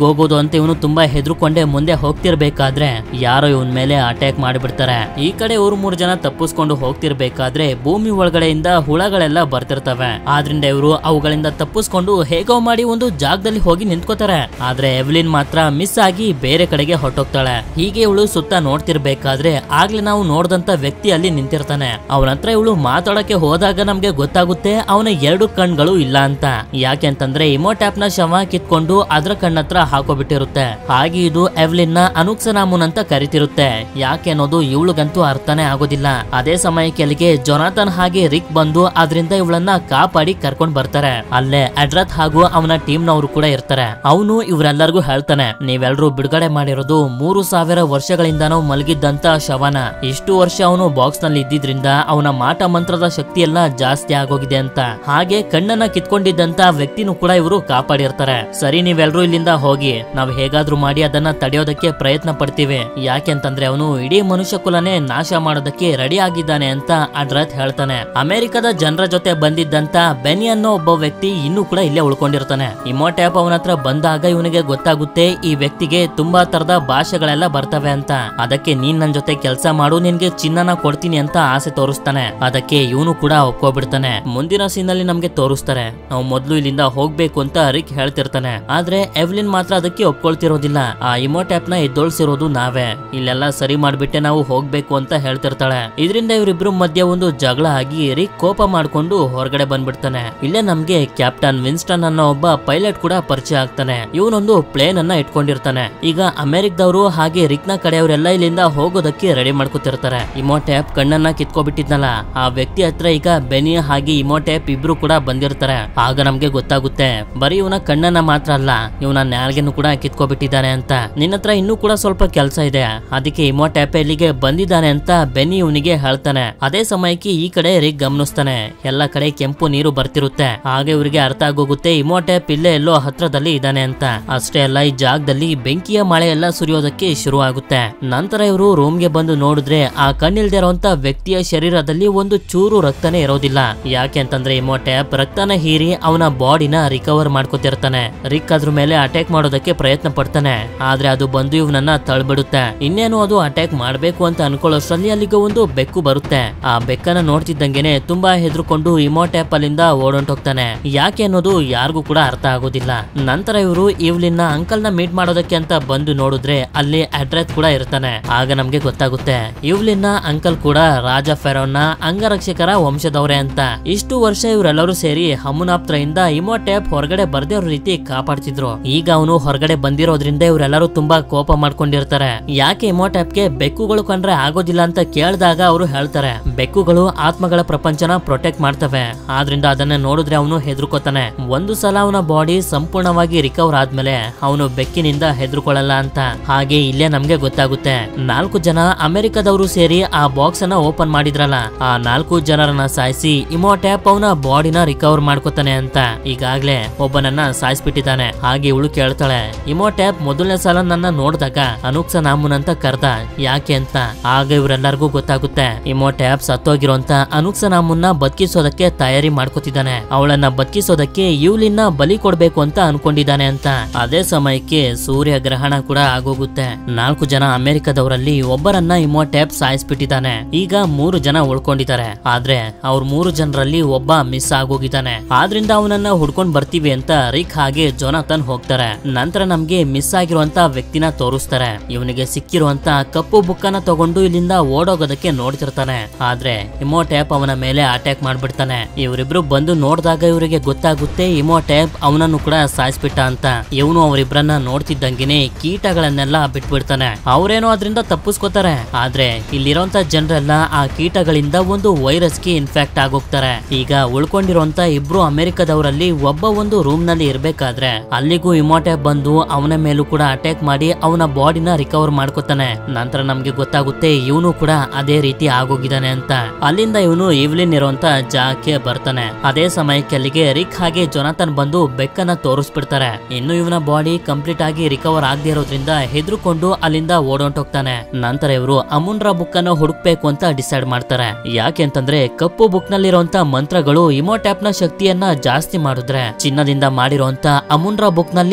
ಹೋಗೋದು ಅಂತ ಇವನು ತುಂಬಾ ಹೆದರ್ಕೊಂಡೆ ಮುಂದೆ ಹೋಗ್ತಿರ್ಬೇಕಾದ್ರೆ ಯಾರೋ ಇವನ್ ಮೇಲೆ ಅಟ್ಯಾಕ್ ಮಾಡಿಬಿಡ್ತಾರೆ ಈ ಕಡೆ ಊರ್ ಮೂರ್ ಜನ ತಪ್ಪಿಸ್ಕೊಂಡು ಹೋಗ್ತಿರ್ಬೇಕಾದ್ರೆ ಭೂಮಿ ಒಳಗಡೆಯಿಂದ ಹುಳಗಳೆಲ್ಲ ಬರ್ತಿರ್ತವೆ ಆದ್ರಿಂದ ಇವರು ಅವುಗಳಿಂದ ತಪ್ಪಿಸ್ಕೊಂಡು ಹೇಗೋ ಮಾಡಿ ಒಂದು ಜಾಗದಲ್ಲಿ ಹೋಗಿ ನಿಂತ್ಕೋತಾರೆ ಆದ್ರೆ ಎವ್ಲಿನ್ ಮಾತ್ರ ಮಿಸ್ ಆಗಿ ಬೇರೆ ಕಡೆಗೆ ಹೊರಟೋಗ್ತಾಳೆ ಹೀಗೆ ಇವಳು ಸುತ್ತ ನೋಡ್ತಿರ್ಬೇಕಾದ್ರೆ ಆಗ್ಲೇ ನಾವು ನೋಡ್ದಂತ ವ್ಯಕ್ತಿ ಅಲ್ಲಿ ನಿಂತಿರ್ತಾನೆ ಅವನ ಹತ್ರ ಇವಳು ಮಾತಾಡಕ್ಕೆ ಹೋದಾಗ ನಮ್ಗೆ ಗೊತ್ತಾಗುತ್ತೆ ಅವನ ಎರಡು ಕಣ್ಗಳು ಇಲ್ಲ ಅಂತ ಯಾಕೆ ಅಂತಂದ್ರೆ ಇಮೋಟ್ಯಾಪ್ ನ ಶವ ಕಿತ್ಕೊಂಡು ಅದ್ರ ಕಣ್ಣತ್ರ ಹಾಕೋಬಿಟ್ಟಿರುತ್ತೆ ಹಾಗೆ ಇದು ಎವ್ಲಿನ್ ನ ಅನುಕ್ಸನಾಮುನ್ ಅಂತ ಕರಿತಿರುತ್ತೆ ಯಾಕೆ ಅನ್ನೋದು ಇವಳಿಗಂತೂ ಅರ್ಥನೇ ಆಗೋದಿಲ್ಲ ಅದೇ ಸಮಯಕ್ಕೆ ಅಲ್ಲಿಗೆ ಜೊನಾಥನ್ ಹಾಗೆ ರಿಕ್ ಬಂದು ಅದರಿಂದ ಇವಳನ್ನ ಕಾಪಾಡಿ ಕರ್ಕೊಂಡ್ ಬರ್ತಾರೆ ಅಲ್ಲೇ ಅಡ್ರತ್ ಹಾಗೂ ಅವನ ಟೀಮ್ ನವರು ಕೂಡ ಇರ್ತಾರೆ ಅವನು ಇವರೆಲ್ಲರಿಗೂ ಹೇಳ್ತಾನೆ ನೀವೆಲ್ಲರೂ ಬಿಡುಗಡೆ ಮಾಡಿರೋದು ಮೂರು ಸಾವಿರ ವರ್ಷಗಳಿಂದನೂ ಮಲಗಿದ್ದಂತ ಶವನ ಇಷ್ಟು ವರ್ಷ ಅವನು ಬಾಕ್ಸ್ ನಲ್ಲಿ ಇದ್ದಿದ್ರಿಂದ ಅವನ ಮಾಟ ಮಂತ್ರದ ಶಕ್ತಿ ಎಲ್ಲ ಜಾಸ್ತಿ ಆಗೋಗಿದೆ ಅಂತ ಹಾಗೆ ಕಣ್ಣನ್ನ ಕಿತ್ಕೊಂಡಿದ್ದಂತ ವ್ಯಕ್ತಿನೂ ಕೂಡ ಇವರು ಕಾಪಾಡಿರ್ತಾರೆ ಸರಿ ನೀವೆಲ್ಲರೂ ಇಲ್ಲಿಂದ ಹೋಗಿ ನಾವ್ ಹೇಗಾದ್ರೂ ಮಾಡಿ ಅದನ್ನ ತಡೆಯೋದಕ್ಕೆ ಪ್ರಯತ್ನ ಪಡ್ತೀವಿ ಯಾಕೆಂತಂದ್ರೆ ಅವನು ಇಡೀ ಮನುಷ್ಯ ಕುಲನೇ ನಾಶ ಮಾಡೋದಕ್ಕೆ ರೆಡಿ ಆಗಿದ್ದಾನೆ ಅಂತ ಅಡ್ರತ್ ಹೇಳ್ತಾನೆ ಅಮೆರಿಕದ ಜನರ ಜೊತೆ ಬಂದಿದ್ದಂತ ಬೆನಿ ಅನ್ನೋ ಒಬ್ಬ ವ್ಯಕ್ತಿ ಇನ್ನೂ ಕೂಡ ಇಲ್ಲೇ ಉಳ್ಕೊಂಡಿರ್ತಾನೆ ಇಮೋಟ್ಯಾಪ್ ಅವನ ಹತ್ರ ಬಂದಾಗ ಇವನಿಗೆ ಗೊತ್ತಾಗುತ್ತೆ ಈ ವ್ಯಕ್ತಿಗೆ ತುಂಬಾ ತರದ ಭಾಷೆಗಳೆಲ್ಲ ಬರ್ತವೆ ಅಂತ ಅದಕ್ಕೆ ನೀನ್ ನನ್ ಜೊತೆ ಕೆಲಸ ಮಾಡು ನಿನ್ಗೆ ಚಿನ್ನನ ಕೊಡ್ತೀನಿ ಅಂತ ಆಸೆ ತೋರಿಸ್ತಾನೆ ಅದಕ್ಕೆ ಇವನು ಕೂಡ ಒಪ್ಕೊಬಿಡ್ತಾನೆ ಮುಂದಿನ ಸೀನ್ ಅಲ್ಲಿ ನಮ್ಗೆ ತೋರಿಸ್ತಾರೆ ನಾವು ಮೊದ್ಲು ಇಲ್ಲಿಂದ ಹೋಗ್ಬೇಕು ಅಂತ ರಿಕ್ ಹೇಳ್ತಿರ್ತಾನೆ ಆದ್ರೆ ಎವ್ಲಿನ್ ಮಾತ್ರ ಅದಕ್ಕೆ ಒಪ್ಕೊಳ್ತಿರೋದಿಲ್ಲ ಆ ಇಮೋಟ್ಯಾಪ್ ನ ಎದ್ದೊಳ್ಸಿರೋದು ನಾವೇ ಇಲ್ಲೆಲ್ಲ ಸರಿ ಮಾಡ್ಬಿಟ್ಟೆ ನಾವು ಹೋಗ್ಬೇಕು ಅಂತ ಹೇಳ್ತಿರ್ತಾಳೆ ಇದರಿಂದ ಇವರಿಬ್ರು ಮಧ್ಯೆ ಒಂದು ಜಗಳ ಆಗಿ ರಿಕ್ ಕೋಪ ಮಾಡ್ಕೊಂಡು ಹೊರಗಡೆ ಬಂದ್ಬಿಡ್ತಾನೆ ಇಲ್ಲೇ ನಮ್ಗೆ ಕ್ಯಾಪ್ಟನ್ ವಿನ್ಸ್ಟನ್ ಅನ್ನೋ ಒಬ್ಬ ಪೈಲಟ್ ಕೂಡ ಪರಿಚಯ ಆಗ್ತಾನೆ ಇವನೊಂದು ಪ್ಲೇನ್ ಅನ್ನ ಇಟ್ಕೊಂಡಿರ್ತಾನೆ ಈಗ ಅಮೆರಿಕದವರು ಹಾಗೆ ರಿಕ್ ನ ಕಡೆಯವರೆಲ್ಲ ಇಲ್ಲಿಂದ ಹೋಗೋದಕ್ಕೆ ರೆಡಿ ಮಾಡ್ಕೊತಿರ್ತಾರೆ ಇಮೋಟ್ಯಾಪ್ ಕಣ್ಣನ್ನ ಕಿತ್ಕೊಬಿಟ್ಟಿದ್ನಲ್ಲ ಆ ವ್ಯಕ್ತಿ ಹತ್ರ ಈಗ ಬೆನಿ ಹಾಗೆ ಇಮೋಟ್ಯಾಪ್ ಇಬ್ರು ಕೂಡ ಬಂದಿರ್ತಾರೆ ಆಗ ನಮ್ಗೆ ಗೊತ್ತಾಗುತ್ತೆ ಬರೀ ಇವನ ಕಣ್ಣನ್ನ ಮಾತ್ರ ಅಲ್ಲ ಇವನ ನ್ಯಾಲ್ಗೆನು ಕೂಡ ಕಿತ್ಕೊಬಿಟ್ಟಿದ್ದಾನೆ ಅಂತ ನಿನ್ನ ಹತ್ರ ಇನ್ನೂ ಕೂಡ ಸ್ವಲ್ಪ ಕೆಲಸ ಇದೆ ಅದಕ್ಕೆ ಇಮೋಟ್ಯಾಪ್ ಇಲ್ಲಿಗೆ ಬಂದಿದ್ದಾನೆ ಅಂತ ಬೆನ್ನಿ ಇವನಿಗೆ ಹೇಳ್ತಾನೆ ಅದೇ ಸಮಯಕ್ಕೆ ಈ ಕಡೆ ರಿಕ್ ಗಮನಿಸ್ತಾನೆ ಎಲ್ಲ ಕಡೆ ಕೆಂಪು ನೀರು ಬರ್ತಿರುತ್ತೆ ಆಗ ಇವರಿಗೆ ಅರ್ಥ ಆಗೋಗುತ್ತೆ ಇಮೋಟ್ಯಾಪ್ ಇಲ್ಲೇ ಎಲ್ಲೋ ಹತ್ರದಲ್ಲಿ ಇದ್ದಾನೆ ಅಂತ ಅಷ್ಟೇ ಅಲ್ಲ ಈ ಜಾಗದಲ್ಲಿ ಬೆಂಕಿಯ ಮಳೆ ಎಲ್ಲ ಸುರಿಯೋದಕ್ಕೆ ಶುರು ಆಗುತ್ತೆ ನಂತರ ಇವರು ರೂಮ್ಗೆ ಬಂದು ನೋಡಿದ್ರೆ ಆ ಕಣ್ಣಿಲ್ದೇ ಇರುವಂತ ವ್ಯಕ್ತಿಯ ಶರೀರದಲ್ಲಿ ಒಂದು ಚೂರು ರಕ್ತನೇ ಇರೋದಿಲ್ಲ ಯಾಕೆ ಅಂತಂದ್ರೆ ಇಮೋಟ್ಯಾಪ್ ರಕ್ತನ ಹೀರಿ ಅವನ ಬಾಡಿನ ರಿಕವರ್ ಮಾಡ್ಕೊತಿರ್ತಾನೆ ರಿಕ್ ಅದ್ರ ಮೇಲೆ ಅಟ್ಯಾಕ್ ಮಾಡೋದಕ್ಕೆ ಪ್ರಯತ್ನ ಪಡ್ತಾನೆ ಆದ್ರೆ ಅದು ಬಂದು ಇವನನ್ನ ತಳ್ಬಿಡುತ್ತೆ ಇನ್ನೇನು ಅದು ಅಟ್ಯಾಕ್ ಮಾಡ್ಬೇಕು ಅಂತ ಅನ್ಕೊಳ್ಳೋಷ್ಟ್ರಲ್ಲಿ ಅಲ್ಲಿಗೆ ಒಂದು ಬೆಕ್ಕು ಬರುತ್ತೆ ಆ ಬೆಕ್ಕನ್ನ ನೋಡ್ತಿದ್ದಂಗೆನೆ ತುಂಬಾ ಹೆದರ್ಕೊಂಡು ಇಮೋಟ್ಯಾಪ್ ಅಲ್ಲಿಂದ ಓಡೊಂಟೋಗ್ತಾನೆ ಯಾಕೆ ಅನ್ನೋದು ಯಾರಿಗೂ ಕೂಡ ಅರ್ಥ ಆಗೋದಿಲ್ಲ ನಂತರ ಇವರು ಇವ್ಲಿನ್ನ ಅಂಕಲ್ ನ ಮೀಟ್ ಮಾಡೋದಕ್ಕೆ ಅಂತ ಬಂದು ನೋಡಿದ್ರೆ ಅಲ್ಲಿ ಅಡ್ರೆಸ್ ಕೂಡ ಇರ್ತಾನೆ ಆಗ ನಮ್ಗೆ ಗೊತ್ತಾಗುತ್ತೆ ಇವ್ಲಿನ್ನ ಅಂಕಲ್ ಕೂಡ ರಾಜ ಫೆರೋನ್ನ ಅಂಗರಕ್ಷಕರ ವಂಶದವರೇ ಅಂತ ಇಷ್ಟು ವರ್ಷ ಇವರೆಲ್ಲರೂ ಸೇರಿ ಹಮುನಾಪ್ತ್ರಯಿಂದ ಇಮೋಟ್ಯಾಪ್ ಹೊರಗಡೆ ಬರ್ದೇ ಇರೋ ರೀತಿ ಕಾಪಾಡ್ತಿದ್ರು ಈಗ ಅವನು ಹೊರಗಡೆ ಬಂದಿರೋದ್ರಿಂದ ಇವರೆಲ್ಲರೂ ತುಂಬಾ ಕೋಪ ಮಾಡ್ಕೊಂಡಿರ್ತಾರೆ ಯಾಕೆ ಇಮೋಟ್ಯಾಪ್ಗೆ ಬೆಕ್ಕುಗಳು ಕಂಡ್ರೆ ಆಗೋದಿಲ್ಲ ಅಂತ ಕೇಳಿದಾಗ ಅವರು ಹೇಳ್ತಾರೆ ಬೆಕ್ಕುಗಳು ಆತ್ಮಗಳ ಪ್ರಪಂಚನ ಪ್ರೊಟೆಕ್ಟ್ ಮಾಡ್ತವೆ ಆದ್ರಿಂದ ಅದನ್ನ ನೋಡಿದ್ರೆ ಅವನು ಹೆದರ್ಕೋತಾನೆ ಒಂದು ಸಲ ಅವನ ಬಾಡಿ ಸಂಪೂರ್ಣವಾಗಿ ರಿಕವರ್ ಆದ್ಮೇಲೆ ಅವನು ಬೆಕ್ಕಿನಿಂದ ಹೆದರ್ಕೊಳ್ಳಲ್ಲ ಅಂತ ಹಾಗೆ ಇಲ್ಲೇ ನಮ್ಗೆ ಗೊತ್ತಾಗುತ್ತೆ ನಾಲ್ಕು ಜನ ಅಮೆರಿಕದವರು ಸೇರಿ ಆ ಬಾಕ್ಸ್ ಅನ್ನ ಓಪನ್ ಮಾಡಿದ್ರಲ್ಲ ಆ ನಾಲ್ಕು ಜನರನ್ನ ಸಾಯಿಸಿ ಇಮೋಟ್ಯಾಪ್ ಅವನ ಬಾಡಿನ ರಿಕವರ್ ಮಾಡ್ಕೋತಾನೆ ಅಂತ ಈಗಾಗ್ಲೇ ಒಬ್ಬನನ್ನ ಸಾಯಿಸ್ಬಿಟ್ಟಿದ್ದಾನೆ ಹಾಗೆ ಇವಳು ಕೇಳ್ತಾಳೆ ಇಮೋಟ್ಯಾಪ್ ಮೊದಲನೇ ಸಲ ನನ್ನ ನೋಡಿದಾಗ ಅನುಕ್ಸ ನಾಮುನ್ ಅಂತ ಕರ್ದ ಯಾಕೆ ಅಂತ ಆಗ ಇವರೆಲ್ಲರಿಗೂ ಗೊತ್ತಾಗುತ್ತೆ ಇಮೋಟ್ಯಾಪ್ ಸತ್ತೋಗಿರೋಂತ ಅನುಕ್ಸ ನಾಮುನ್ನ ಬದುಕಿಸೋದಕ್ಕೆ ತಯಾರಿ ಮಾಡ್ಕೋತಿದ್ದಾನೆ ಅವಳನ್ನ ಬದುಕಿಸೋದಕ್ಕೆ ಇವ್ಲಿನ್ನ ಬಲಿ ಕೊಡ್ಬೇಕು ಅಂತ ಅನ್ಕೊಂಡಿದ್ದಾನೆ ಅಂತ ಅದೇ ಸಮಯಕ್ಕೆ ಸೂರ್ಯ ಗ್ರಹಣ ಕೂಡ ಆಗೋಗುತ್ತೆ ನಾಲ್ಕು ಜನ ಅಮೆರಿಕದವರಲ್ಲಿ ಒಬ್ಬರನ್ನ ಇಮೋಟ್ಯಾಪ್ ಸಾಯಿಸ್ಬಿಟ್ಟಿದ್ದಾನೆ ಈಗ ಮೂರು ಜನ ಉಳ್ಕೊಂಡಿದ್ದಾರೆ ಆದ್ರೆ ಅವ್ರ ಮೂರು ಜನರಲ್ಲಿ ಒಬ್ಬ ಮಿಸ್ ಆಗೋಗಿದ್ದಾನೆ ಆದ್ರಿಂದ ಅವನನ್ನ ಹುಡ್ಕೊಂಡ್ ಬರ್ತೀವಿ ಅಂತ ರಿಕ್ ಹಾಗೆ ಜೊನಾಥನ್ ಹೋಗ್ತಾರೆ ನಂತರ ನಮ್ಗೆ ಮಿಸ್ ಆಗಿರುವಂತ ವ್ಯಕ್ತಿನ ತೋರಿಸ್ತಾರೆ ಇವನಿಗೆ ಸಿಕ್ಕಿರುವಂತ ಕಪ್ಪು ಬುಕ್ಕನ ತಗೊಂಡು ಇಲ್ಲಿಂದ ಓಡೋಗೋದಕ್ಕೆ ನೋಡ್ತಿರ್ತಾನೆ ಆದ್ರೆ ಇಮೋಟ್ಯಾಪ್ ಅವನ ಮೇಲೆ ಅಟ್ಯಾಕ್ ಮಾಡ್ಬಿಡ್ತಾನೆ ಇವರಿಬ್ರು ಬಂದು ನೋಡಿದಾಗ ಇವರಿಗೆ ಗೊತ್ತಾಗುತ್ತೆ ಇಮೋಟ್ಯಾಪ್ ಅವನನ್ನು ಕೂಡ ಸಾಯಿಸ್ಬಿಟ್ಟ ಅಂತ ಇವನು ಅವರಿಬ್ರನ್ನ ನೋಡ್ತಿದ್ದಂಗೆನೆ ಕೀಟಗಳನ್ನೆಲ್ಲ ಬಿಟ್ಬಿಡ್ತಾನೆ ಅವರೇನೋ ಅದರಿಂದ ತಪ್ಪಿಸ್ಕೋತಾರೆ ಆದ್ರೆ ಇಲ್ಲಿರೋಂತ ಜನರೆಲ್ಲ ಆ ಕೀಟಗಳಿಂದ ಒಂದು ವೈರಸ್ಗೆ ಇನ್ಫೆಕ್ಟ್ ಆಗೋಗ್ತಾರೆ ಈಗ ಉಳ್ಕೊಂಡಿರುವಂತ ಇಬ್ರು ಅಮೆರಿಕದವರಲ್ಲಿ ಒಬ್ಬ ಒಂದು ರೂಮ್ ನಲ್ಲಿ ಇರ್ಬೇಕಾದ್ರೆ ಅಲ್ಲಿಗೂ ಇಮೋಟ್ಯಾಪ್ ಬಂದು ಅವನ ಮೇಲೂ ಕೂಡ ಅಟ್ಯಾಕ್ ಮಾಡಿ ಅವನ ಬಾಡಿನ ರಿಕವರ್ ಮಾಡ್ಕೋತಾನೆ ನಂತರ ನಮ್ಗೆ ಗೊತ್ತಾಗುತ್ತೆ ಇವನು ಕೂಡ ಅದೇ ರೀತಿ ಆಗೋಗಿದ್ದಾನೆ ಅಂತ ಅಲ್ಲಿಂದ ಇವನು ಇವ್ಲಿನ್ ಇರುವಂತ ಜಾಗಕ್ಕೆ ಬರ್ತಾನೆ ಅದೇ ಸಮಯಕ್ಕೆ ಅಲ್ಲಿಗೆ ರಿಕ್ ಹಾಗೆ ಜೊನಾಥನ್ ಬಂದು ಬೆಕ್ಕನ್ನ ತೋರಿಸ್ಬಿಡ್ತಾರೆ ಇನ್ನು ಇವನ ಬಾಡಿ ಕಂಪ್ಲೀಟ್ ಆಗಿ ರಿಕವರ್ ಆಗದೆ ಇರೋದ್ರಿಂದ ಹೆದರ್ಕೊಂಡು ಅಲ್ಲಿಂದ ಓಡೊಂಟೋಗ್ತಾನೆ ನಂತರ ಇವರು ಅಮುನ್ರಾ ಬುಕ್ ಅನ್ನು ಹುಡುಕ್ಬೇಕು ಅಂತ ಡಿಸೈಡ್ ಮಾಡ್ತಾರೆ ಯಾಕೆ ಅಂತಂದ್ರೆ ಕಪ್ಪು ಬುಕ್ ನಲ್ಲಿರುವಂತ ಮಂತ್ರಗಳು ಇಮೋಟ್ಯಾಪ್ ನ ಶಕ್ತಿಯನ್ನ ಜಾಸ್ತಿ ಮಾಡಿದ್ರೆ ಚಿನ್ನದಿಂದ ಮಾಡಿರುವಂತ ಅಮುನ್ರಾ ಬುಕ್ ನಲ್ಲಿ ಮಂತ್ರಗಳು